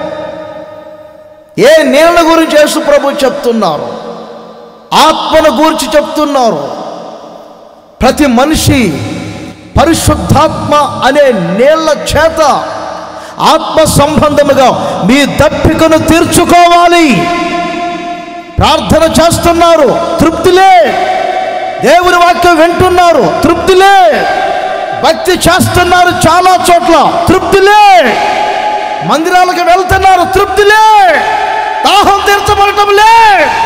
ఏ నీళ్ళ గురించి యేసు ప్రభు చెప్తున్నారు ఆత్మను గూర్చి చెప్తున్నారు ప్రతి మనిషి పరిశుద్ధాత్మ అనే నీళ్ల చేత ఆత్మ సంబంధముగా మీ దప్పికను తీర్చుకోవాలి ప్రార్థన చేస్తున్నారు తృప్తిలే దేవుని వాక్యం వింటున్నారు తృప్తిలే భక్తి చేస్తున్నారు చాలా చోట్ల తృప్తిలే మందిరాలకు వెళ్తున్నారు తృప్తిలే దాహం తీర్చబడటం లే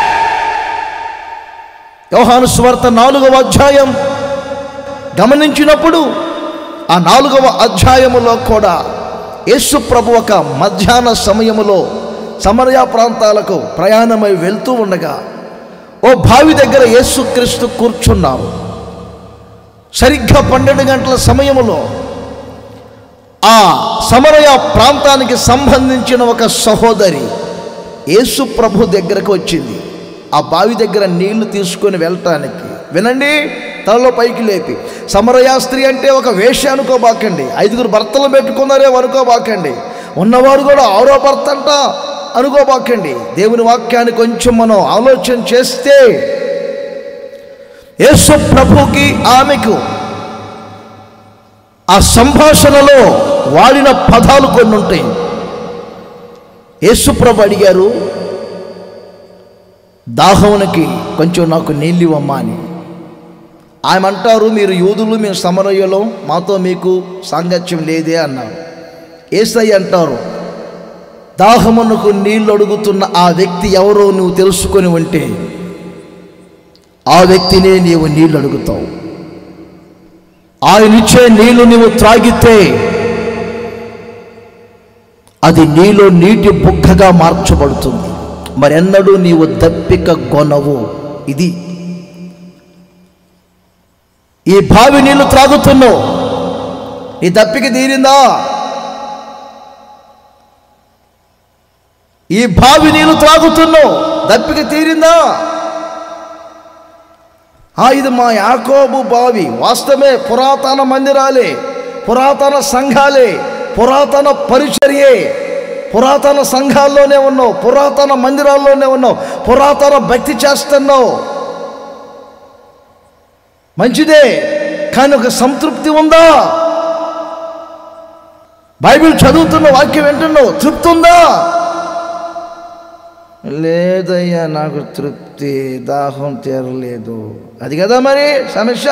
యోహాను స్వార్త నాలుగవ అధ్యాయం గమనించినప్పుడు ఆ నాలుగవ అధ్యాయములో కూడా యేసు ప్రభు ఒక మధ్యాహ్న సమయములో సమరయ ప్రాంతాలకు ప్రయాణమై వెళ్తూ ఉండగా ఓ బావి దగ్గర యేసుక్రీస్తు కూర్చున్నారు సరిగ్గా పన్నెండు గంటల సమయంలో ఆ సమరయ ప్రాంతానికి సంబంధించిన ఒక సహోదరి యేసు ప్రభు దగ్గరకు వచ్చింది ఆ బావి దగ్గర నీళ్లు తీసుకొని వెళ్ళటానికి వినండి తలలో పైకి లేపి సమరయ స్త్రీ అంటే ఒక వేష అనుకోబాకండి ఐదుగురు భర్తలు పెట్టుకున్నారే అనుకోబాకండి ఉన్నవాడు కూడా ఆరో భర్త అంట అనుకోబాకండి దేవుని వాక్యాన్ని కొంచెం మనం ఆలోచన చేస్తే యేసు ప్రభుకి ఆమెకు ఆ సంభాషణలో వాడిన పదాలు కొన్ని ఉంటాయి యేసుప్రభు అడిగారు దాహమునకి కొంచెం నాకు నీళ్ళు ఇవ్వమ్మా అని ఆయన అంటారు మీరు యూదులు మేము సమరయ్యలో మాతో మీకు సాంగత్యం లేదే అన్నారు ఏసై అంటారు దాహమునకు నీళ్ళు అడుగుతున్న ఆ వ్యక్తి ఎవరో నువ్వు తెలుసుకొని ఉంటే ఆ వ్యక్తినే నీవు నీళ్ళు అడుగుతావు ఆయన ఇచ్చే నీళ్లు నీవు త్రాగితే అది నీలో నీటి బుగ్గగా మార్చబడుతుంది మరెన్నడూ నీవు దప్పిక గొనవు ఇది ఈ బావి నీళ్లు త్రాగుతున్నావు ఈ దప్పిక తీరిందా ఈ బావి నీళ్లు త్రాగుతున్నావు దప్పిక తీరిందా ఆ ఇది మా యాకోబు బావి వాస్తవమే పురాతన మందిరాలే పురాతన సంఘాలే పురాతన పరిచర్యే పురాతన సంఘాల్లోనే ఉన్నావు పురాతన మందిరాల్లోనే ఉన్నావు పురాతన భక్తి చేస్తున్నావు మంచిదే కానీ ఒక సంతృప్తి ఉందా బైబిల్ చదువుతున్న వాక్యం వింటున్నావు తృప్తి ఉందా లేదయ్యా నాకు తృప్తి దాహం తీరలేదు అది కదా మరి సమస్య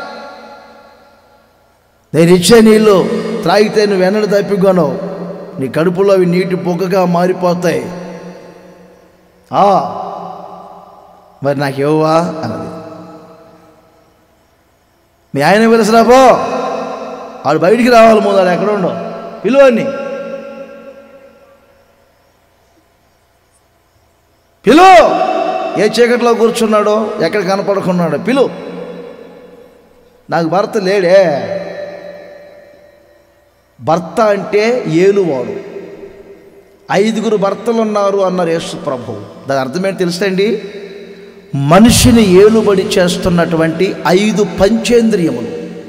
నేను ఇచ్చే నీళ్ళు త్రాగితే నువ్వు వెన్నడు తప్పికొనవు నీ కడుపులో అవి నీటి పొగగా మారిపోతాయి ఆ, మరి నాకు ఇవ్వవా అన్నది మీ ఆయన పిలిచిరాపో వాడు బయటికి రావాలి ముందు వాడు ఎక్కడ ఉండవు పిలువని పిలు ఏ చీకట్లో కూర్చున్నాడో ఎక్కడ కనపడకున్నాడో పిలు నాకు భర్త లేడే భర్త అంటే ఏలువాడు ఐదుగురు భర్తలు ఉన్నారు అన్నారు యేసు ప్రభు దాని అర్థమేంటి తెలుసండి మనిషిని ఏలుబడి చేస్తున్నటువంటి ఐదు పంచేంద్రియములు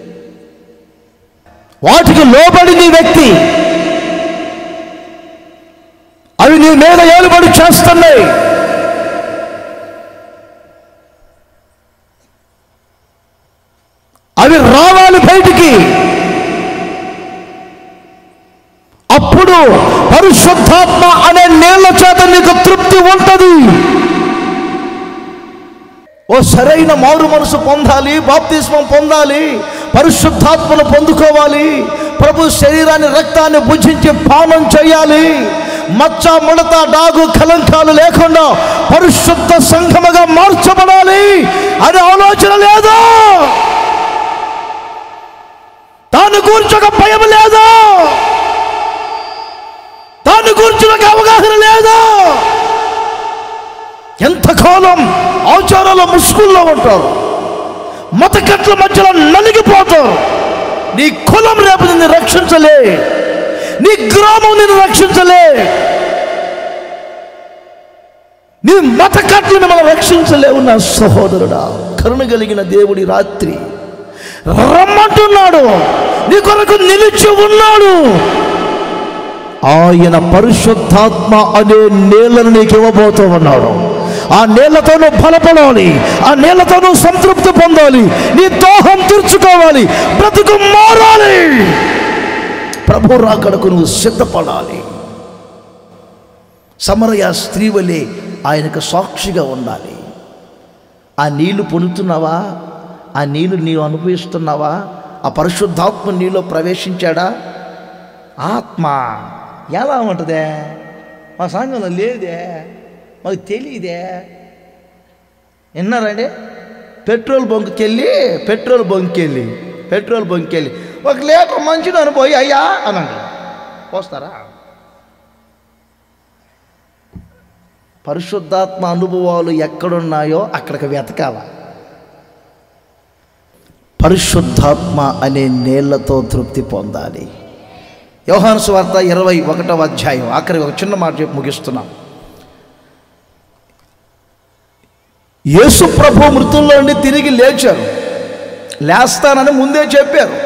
వాటికి లోబడి నీ వ్యక్తి అవి నీ మీద ఏలుబడి చేస్తున్నాయి అవి రావాలి బయటికి అప్పుడు పరిశుద్ధాత్మ అనే నీళ్ల చేత నీకు తృప్తి ఉంటుంది ఓ సరైన మారు మనసు పొందాలి బాప్తిస్మం పొందాలి పరిశుద్ధాత్మను పొందుకోవాలి ప్రభు శరీరాన్ని రక్తాన్ని భుజించి పానం చేయాలి మచ్చ ముడత డాగు కలంకాలు లేకుండా పరిశుద్ధ సంఘముగా మార్చబడాలి అనే ఆలోచన లేదా దాని గురించి ఒక భయం లేదా దాని గురించి ఒక అవగాహన లేదా ఎంతకాలం ఆచారాల ముసుగుల్లో ఉంటారు మతకట్ల మధ్యలో నలిగిపోతారు నీ కులం రేపు నిన్ను రక్షించలే నీ గ్రామం నిన్ను రక్షించలే నీ మతకట్లను మనం రక్షించలేవు నా సహోదరుడా కరుణ కలిగిన దేవుడి రాత్రి రమ్మంటున్నాడు నీ కొరకు నిలిచి ఉన్నాడు ఆయన పరిశుద్ధాత్మ అనే నీళ్లను నీకు ఇవ్వబోతూ ఉన్నాడు ఆ నీళ్లతో నువ్వు బలపడాలి ఆ నీళ్లతో నువ్వు సంతృప్తి పొందాలి నీ దోహం తీర్చుకోవాలి బ్రతుకు మారాలి ప్రభు రాకడకు నువ్వు సిద్ధపడాలి సమరయ స్త్రీ వలె ఆయనకు సాక్షిగా ఉండాలి ఆ నీళ్లు పొందుతున్నావా ఆ నీళ్లు నీవు అనుభవిస్తున్నావా ఆ పరిశుద్ధాత్మ నీలో ప్రవేశించాడా ఆత్మ ఎలా ఉంటుందే మా సంఘంలో లేదే మాకు తెలియదే విన్నారండి పెట్రోల్ బంక్కి పెట్రోల్ బంక్కి పెట్రోల్ బంక్కి వెళ్ళి ఒక లీటర్ మంచిది అనుపోయి అయ్యా అనండి పోస్తారా పరిశుద్ధాత్మ అనుభవాలు ఎక్కడున్నాయో అక్కడికి వెతకాల పరిశుద్ధాత్మ అనే నీళ్లతో తృప్తి పొందాలి యోహాను స్వార్త ఇరవై ఒకటవ అధ్యాయం ఆఖరి ఒక చిన్న మాట చెప్పి ముగిస్తున్నాం యేసు ప్రభు మృతుల్లో నుండి తిరిగి లేచారు లేస్తానని ముందే చెప్పారు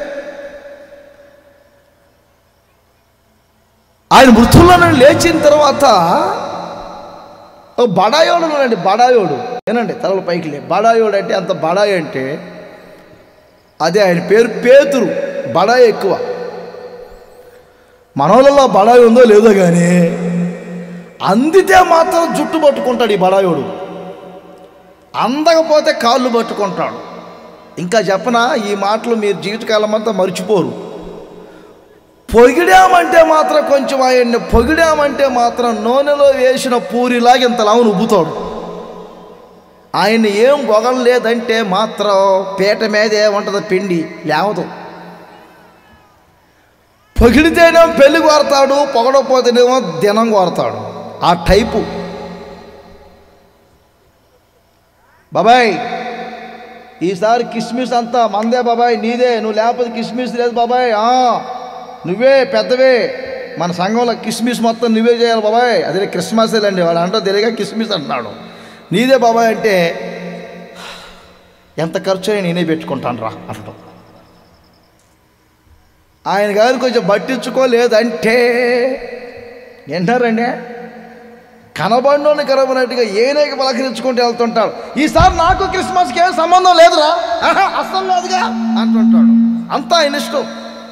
ఆయన మృతుల్లో నుండి లేచిన తర్వాత ఓ బడాయోడు ఉన్నాడండి బడాయోడు ఏనండి తలల పైకి లే బడాయోడు అంటే అంత బడాయి అంటే అదే ఆయన పేరు పేతురు బడాయి ఎక్కువ మనోళ్ళలో బడాయి ఉందో లేదో కానీ అందితే మాత్రం జుట్టు పట్టుకుంటాడు ఈ బడాయోడు అందకపోతే కాళ్ళు పట్టుకుంటాడు ఇంకా చెప్పనా ఈ మాటలు మీరు జీవితకాలం అంతా మర్చిపోరు పొగిడామంటే మాత్రం కొంచెం ఆయన్ని పొగిడామంటే మాత్రం నూనెలో వేసిన పూరిలాగా ఇంత లావును ఉబ్బుతాడు ఆయన ఏం పొగలలేదంటే మాత్రం పీట మీద ఏముంటుంది పిండి లేవదు పొగిడితేనేమో పెళ్లి కోరతాడు పొగడకపోతేనేమో దినం కోరతాడు ఆ టైపు బాబాయ్ ఈసారి కిస్మిస్ అంతా మందే బాబాయ్ నీదే నువ్వు లేకపోతే కిస్మిస్ లేదు బాబాయ్ ఆ, నువ్వే పెద్దవే మన సంఘంలో కిస్మిస్ మొత్తం నువ్వే చేయాలి బాబాయ్ అదే క్రిస్మస్ అండి వాడు అంటో తెలియక కిస్మిస్ అంటున్నాడు నీదే బాబాయ్ అంటే ఎంత ఖర్చు అయినా నేనే పెట్టుకుంటాను రా అంటాడు ఆయన గారు కొంచెం పట్టించుకోలేదంటే వింటారండి కనబడినోని కనబడినట్టుగా ఏనేక పలకరించుకుంటూ వెళ్తుంటాడు ఈసారి నాకు క్రిస్మస్కి ఏం సంబంధం లేదురా ఆహా, అస్సలు లేదుగా అంటుంటాడు అంతా ఆయన ఇష్టం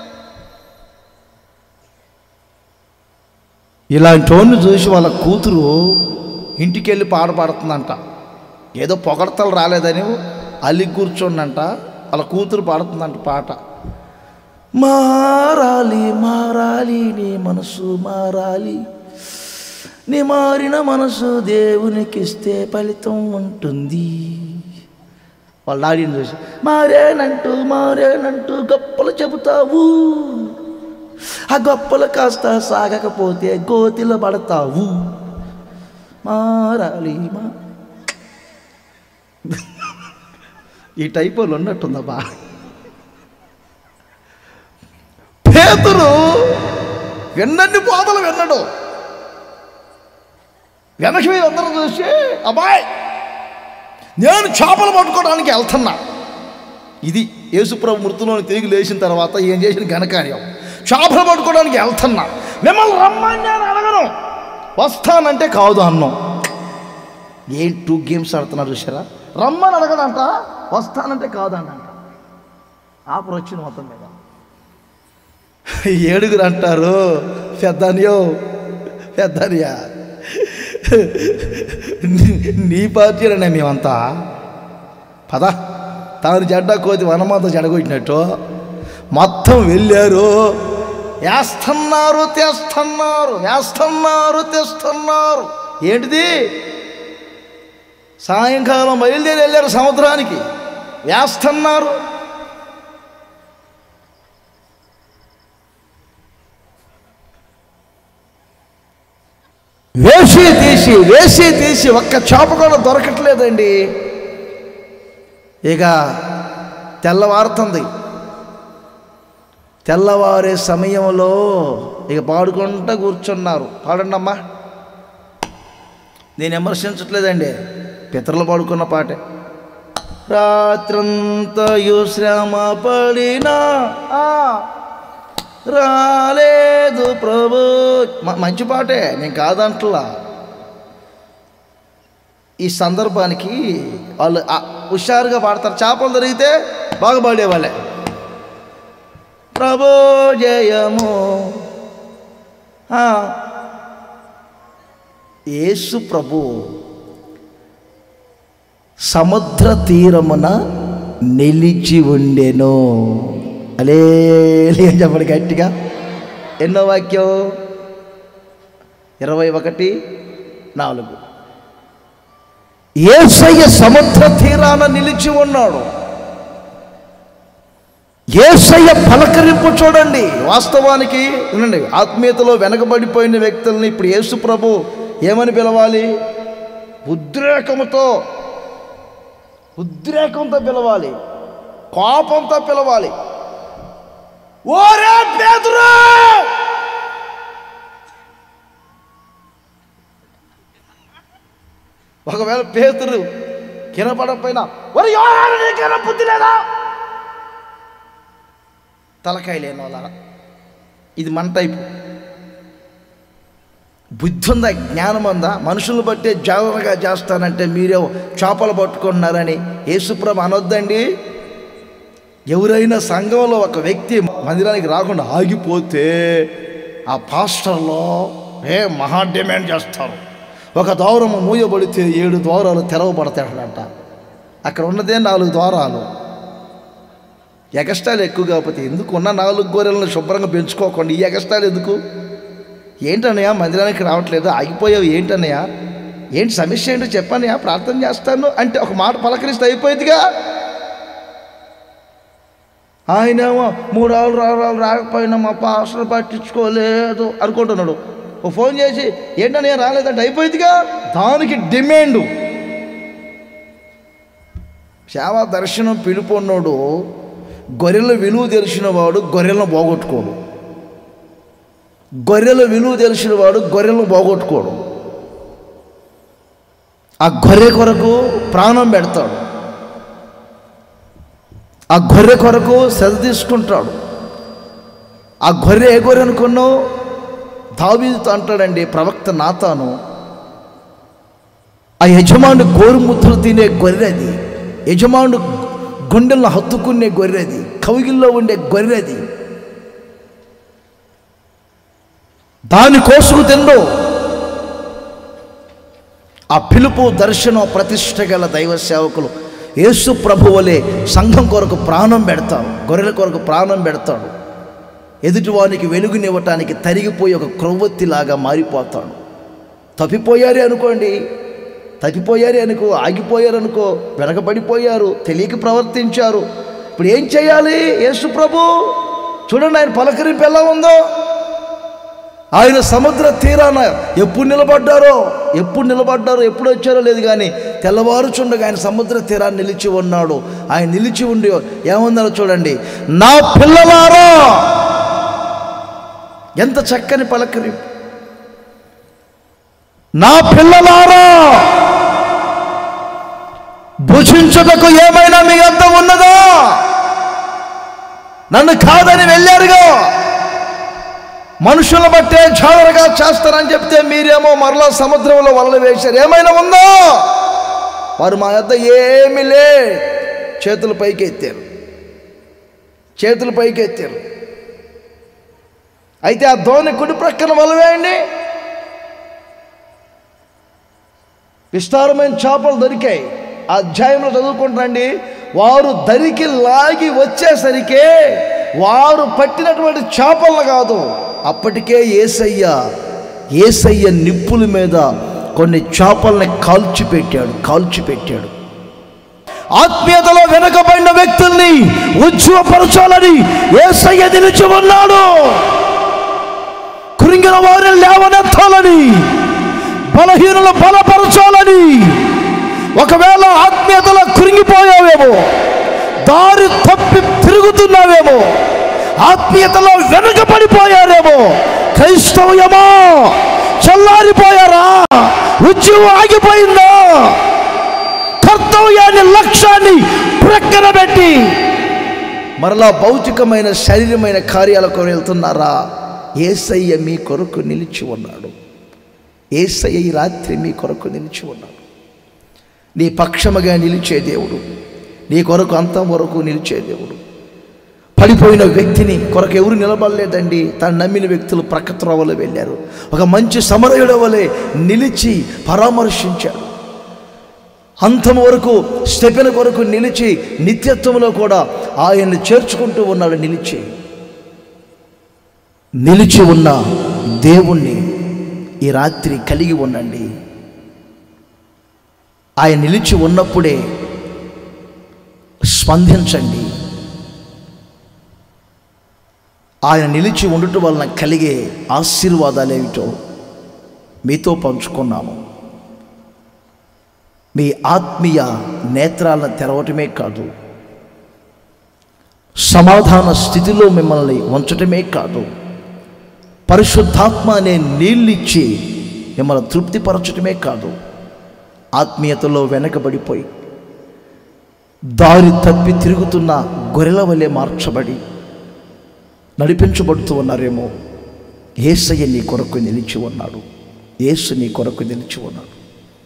ఇలాంటి వాడిని చూసి వాళ్ళ కూతురు ఇంటికి వెళ్ళి పాట పాడుతుందంట ఏదో పొగడతలు రాలేదని అల్లి కూర్చోండంట వాళ్ళ కూతురు పాడుతుందంట పాట మారాలి మారాలి నీ మనసు మారాలి నీ మారిన మనసు దేవునికి ఇస్తే ఫలితం ఉంటుంది వాళ్ళ డాడీని చూసి మారేనంటూ మారేనంటూ గొప్పలు చెబుతావు ఆ గొప్పలు కాస్త సాగకపోతే గోతిలో పడతావు మారాలి మా ఈ టైప్ వాళ్ళు ఉన్నట్టుందబ్బా పేతురు విన్నన్ని బోధలు విన్నడు వెనక్కి మీరు అందరూ చూసి అబ్బాయ్ నేను చేపలు పట్టుకోవడానికి వెళ్తున్నా ఇది యేసుప్రభు మృతులను తిరిగి లేచిన తర్వాత ఏం చేసిన ఘనకార్యం చేపలు పట్టుకోవడానికి వెళ్తున్నా మిమ్మల్ని రమ్మని నేను అడగను వస్తానంటే కాదు అన్నం ఏం టూ గేమ్స్ ఆడుతున్నారు చూసారా రమ్మని అడగడంట వస్తానంటే కాదంట ఆఫర్ వచ్చింది మొత్తం మీద ఏడుగురు అంటారు పెద్దనియో పెద్దనియా నీ- నీ పార్టీలోనే మేమంతా పద తాను జెండా కోతి వనమాత జడగొట్టినట్టు మొత్తం వెళ్ళారు వేస్తున్నారు తెస్తున్నారు వేస్తున్నారు తెస్తున్నారు ఏంటిది సాయంకాలం బయలుదేరి వెళ్ళారు సముద్రానికి వేస్తున్నారు వేసి తీసి వేసి తీసి ఒక్క చేప కూడా దొరకట్లేదండి ఇక తెల్లవారుతుంది తెల్లవారే సమయంలో ఇక పాడుకుంటూ కూర్చున్నారు పాడండి అమ్మా నేను విమర్శించట్లేదండి పితరులు పాడుకున్న పాటే రాత్రంతయు శ్రమ పడినా ఆ, రాలేదు ప్రభు మ- మంచి పాటే నేను కాదంటలా ఈ సందర్భానికి వాళ్ళు ఆ హుషారుగా పాడతారు చేపలు దొరికితే బాగా పాడేవాళ్ళే ప్రభు జయము ఆ, యేసు ప్రభు సముద్ర తీరమున నిలిచి ఉండెను అలే అని చెప్పండి గట్టిగా ఎన్నో వాక్యం ఇరవై ఒకటి నాలుగు ఏసయ్య సముద్ర తీరాన నిలిచి ఉన్నాడు ఏసయ్య పలకరింపు చూడండి వాస్తవానికి వినండి ఆత్మీయతలో వెనకబడిపోయిన వ్యక్తుల్ని ఇప్పుడు యేసు ప్రభు ఏమని పిలవాలి ఉద్రేకముతో ఉద్రేకంతో పిలవాలి కోపంతో పిలవాలి ఓరే పేతురు ఒకవేళ పేతురు కినపడకపోయినా ఒరే యోహాను నీకేనా బుద్ధి లేదా తలకాయ లేని వాళ్ళ ఇది మన టైపు బుద్ధి ఉందా జ్ఞానం ఉందా మనుషులను బట్టే జాగ్రత్తగా చేస్తానంటే మీరే చేపలు పట్టుకుంటున్నారని యేసుప్రభు అనొద్దండి ఎవరైనా సంఘంలో ఒక వ్యక్తి మందిరానికి రాకుండా ఆగిపోతే ఆ పాస్టర్లో ఏ మహా డిమాండ్ చేస్తారు ఒక ద్వారము మూయబడితే ఏడు ద్వారాలు తెరవబడతాడంట అక్కడ ఉన్నదే నాలుగు ద్వారాలు ఎగస్టాలు ఎక్కువ కాకపోతే ఎందుకు ఉన్న నాలుగు గొర్రెలను శుభ్రంగా పెంచుకోకుండా ఈ ఎగస్టాలు ఎందుకు ఏంటన్నయ్య మందిరానికి రావట్లేదు ఆగిపోయావు ఏంటన్నయ్య ఏంటి సమస్య ఏంటో చెప్పన్నయ్య ప్రార్థన చేస్తాను అంటే ఒక మాట పలకరిస్తే అయిపోయిందిగా ఆయనేమో మూడు ఆవులు రావాలి రాకపోయినా మా పాస్టర్ పట్టించుకోలేదు అనుకుంటున్నాడు ఓ ఫోన్ చేసి ఏంటన్నయ్య రాలేదంటే అయిపోయిందిగా దానికి డిమాండు సేవా దర్శనం పిలుపున్నోడు గొర్రెల విలువ తెలిసిన వాడు గొర్రెలను పోగొట్టుకోడు గొర్రెల విలువ తెలిసిన వాడు గొర్రెలను పోగొట్టుకోడు ఆ గొర్రె కొరకు ప్రాణం పెడతాడు ఆ గొర్రె కొరకు శ్రద్ధ తీసుకుంటాడు ఆ గొర్రె ఏ గొర్రె అనుకున్నావు దావీదుతో అంటాడండి ప్రవక్త నాతాను ఆ యజమానుడు గోరుముద్దలు తినే గొర్రె అది యజమానుడు గుండెలను హత్తుకునే గొర్రె అది కవిగిల్లో ఉండే గొర్రె అది దాని కోసుకు తిండు ఆ పిలుపు దర్శనం ప్రతిష్ట గల దైవ సేవకులు యేసు ప్రభు వలె సంఘం కొరకు ప్రాణం పెడతాడు గొర్రెల కొరకు ప్రాణం పెడతాడు ఎదుటివానికి వెలుగునివ్వటానికి తరిగిపోయి ఒక క్రొవ్వొత్తిలాగా మారిపోతాడు తప్పిపోయారే అనుకోండి తప్పిపోయారే అనుకో ఆగిపోయారు అనుకో వెనకబడిపోయారు తెలియక ప్రవర్తించారు ఇప్పుడు ఏం చేయాలి యేసు ప్రభు చూడండి ఆయన పలకరింపు ఎలా ఉందో ఆయన సముద్ర తీరాన ఎప్పుడు నిలబడ్డారో ఎప్పుడు నిలబడ్డారో ఎప్పుడు వచ్చారో లేదు కానీ తెల్లవారుచుండగా ఆయన సముద్ర తీరాన్ని నిలిచి ఉన్నాడు ఆయన నిలిచి ఉండి ఏమన్నారో చూడండి నా పిల్లలారా ఎంత చక్కని పలకరి నా పిల్లలారా భుజించుటకు ఏమైనా మీ అంత ఉన్నదా నన్ను కాదని వెళ్ళారుగా మనుషుల బట్టే జాగ్రత్తగా చేస్తారని చెప్తే మీరేమో మరలా సముద్రంలో వలలు వేశారు ఏమైనా ఉందో వారు మా యొద్ద ఏమీ లే చేతులు పైకి ఎత్తారు చేతులు పైకి ఎత్తారు అయితే ఆ ధోని కుడి ప్రక్కన వల వేయండి విస్తారమైన చేపలు దొరికాయి ఆ అధ్యాయంలో చదువుకుంటారండి వారు దరికి లాగి వచ్చేసరికి వారు పట్టినటువంటి చేపలు కాదు అప్పటికే ఏసయ్య ఏసయ్య నిప్పుల మీద కొన్ని చేపల్ని కాల్చి పెట్టాడు కాల్చి పెట్టాడు ఆత్మీయతలో వెనకబడిన వ్యక్తుల్ని ఉజ్జీవపరచాలని ఏసయ్య నిలిచి ఉన్నాడు కృంగిన వారిని లేవనెత్తాలని బలహీనులు బలపరచాలని ఒకవేళ ఆత్మీయతలో కృంగిపోయావేమో దారి తప్పి తిరుగుతున్నావేమో ఆత్మీయతలో వెనుకబడిపోయారేమో క్రైస్తవ్యమా చల్లారిపోయారా ఉద్యోగం ఆగిపోయిందా కర్తవ్యాన్ని లక్ష్యాన్ని ప్రక్కన పెట్టి మరలా భౌతికమైన శరీరమైన కార్యాలకు వెళ్తున్నారా ఏసయ్య మీ కొరకు నిలిచి ఉన్నాడు ఏసయ్య ఈ రాత్రి మీ కొరకు నిలిచి ఉన్నాడు నీ పక్షముగా నిలిచే దేవుడు నీ కొరకు అంతం వరకు నిలిచే దేవుడు పడిపోయిన వ్యక్తిని కొరకు ఎవరు నిలబడలేదండి తను నమ్మిన వ్యక్తులు ప్రక్కత్రోవలో వెళ్ళారు ఒక మంచి సమరయుడ వలె నిలిచి పరామర్శించాడు అంతం వరకు స్టెపెన కొరకు నిలిచి నిత్యత్వంలో కూడా ఆయన్ని చేర్చుకుంటూ ఉన్నాడు నిలిచి నిలిచి ఉన్న దేవుణ్ణి ఈ రాత్రి కలిగి ఉండండి ఆయన నిలిచి ఉన్నప్పుడే స్పందించండి ఆయన నిలిచి ఉండటం వలన కలిగే ఆశీర్వాదాలు ఏమిటో మీతో పంచుకున్నాము మీ ఆత్మీయ నేత్రాలను తెరవటమే కాదు సమాధాన స్థితిలో మిమ్మల్ని ఉంచటమే కాదు పరిశుద్ధాత్మ అనే నీళ్ళిచ్చి మిమ్మల్ని తృప్తిపరచటమే కాదు ఆత్మీయతలో వెనకబడిపోయి దారి తప్పి తిరుగుతున్న గొర్రెల వలె మార్చబడి నడిపించబడుతూ ఉన్నారేమో ఏసయ్య నీ కొరకు నిలిచి ఉన్నాడు ఏసు నీ కొరకు నిలిచి ఉన్నాడు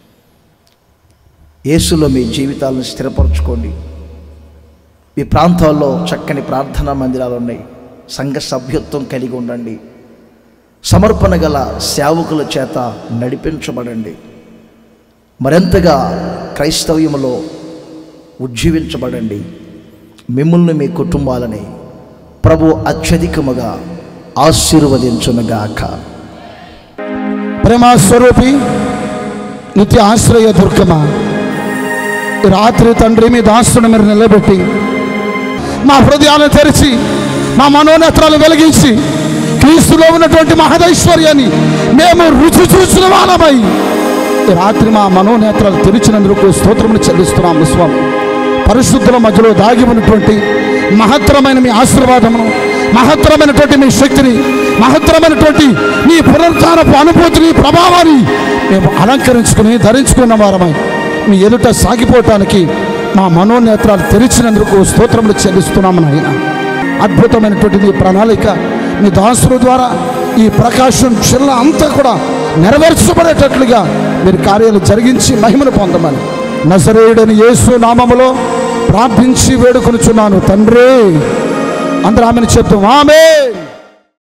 యేసులో మీ జీవితాలను స్థిరపరచుకోండి మీ ప్రాంతాల్లో చక్కని ప్రార్థనా మందిరాలు ఉన్నాయి సంఘ సభ్యత్వం కలిగి ఉండండి సమర్పణ గల సేవకుల చేత నడిపించబడండి మరింతగా క్రైస్తవ్యములో ఉజ్జీవించబడండి మిమ్మల్ని మీ కుటుంబాలని ప్రభు అత్యధికముగా ఆశీర్వదించునుగాక ప్రేమ స్వరూపి నిత్య ఆశ్రయ దుర్గమా ఈ రాత్రి తండ్రి మీ దాసుని మీరు నిలబెట్టి మా హృదయాలను తెరిచి మా మనోనేత్రాలు వెలిగించి క్రీస్తులో ఉన్నటువంటి మహదైశ్వర్యాన్ని మేము రుచి చూసిన వాళ్ళమై ఈ రాత్రి మా మనోనేత్రాలు తెరిచినందుకు స్తోత్రములు చెల్లిస్తున్నాము స్వామి పరిశుద్ధుల మధ్యలో దాగి ఉన్నటువంటి మహత్తరమైన మీ ఆశీర్వాదమును మహత్తరమైనటువంటి మీ శక్తిని మహత్తరమైనటువంటి మీ పునరుద్ధానపు అనుభూతిని ప్రభావాన్ని మేము అలంకరించుకుని ధరించుకున్న వారమై మీ ఎదుట సాగిపోవటానికి మా మనోనేత్రాలు తెరిచినందుకు స్తోత్రములు చెల్లిస్తున్నాము నాయన అద్భుతమైనటువంటి మీ ప్రణాళిక మీ దాసుల ద్వారా ఈ ప్రకాశం జిల్లా అంతా కూడా నెరవేర్చబడేటట్లుగా మీరు కార్యాలు జరిగించి మహిమను పొందమని నజరేయుడని యేసు నామములో ప్రార్థించి వేడుకొనుచున్నాను తండ్రి అందరూ ఆమెను చెప్తాం ఆమె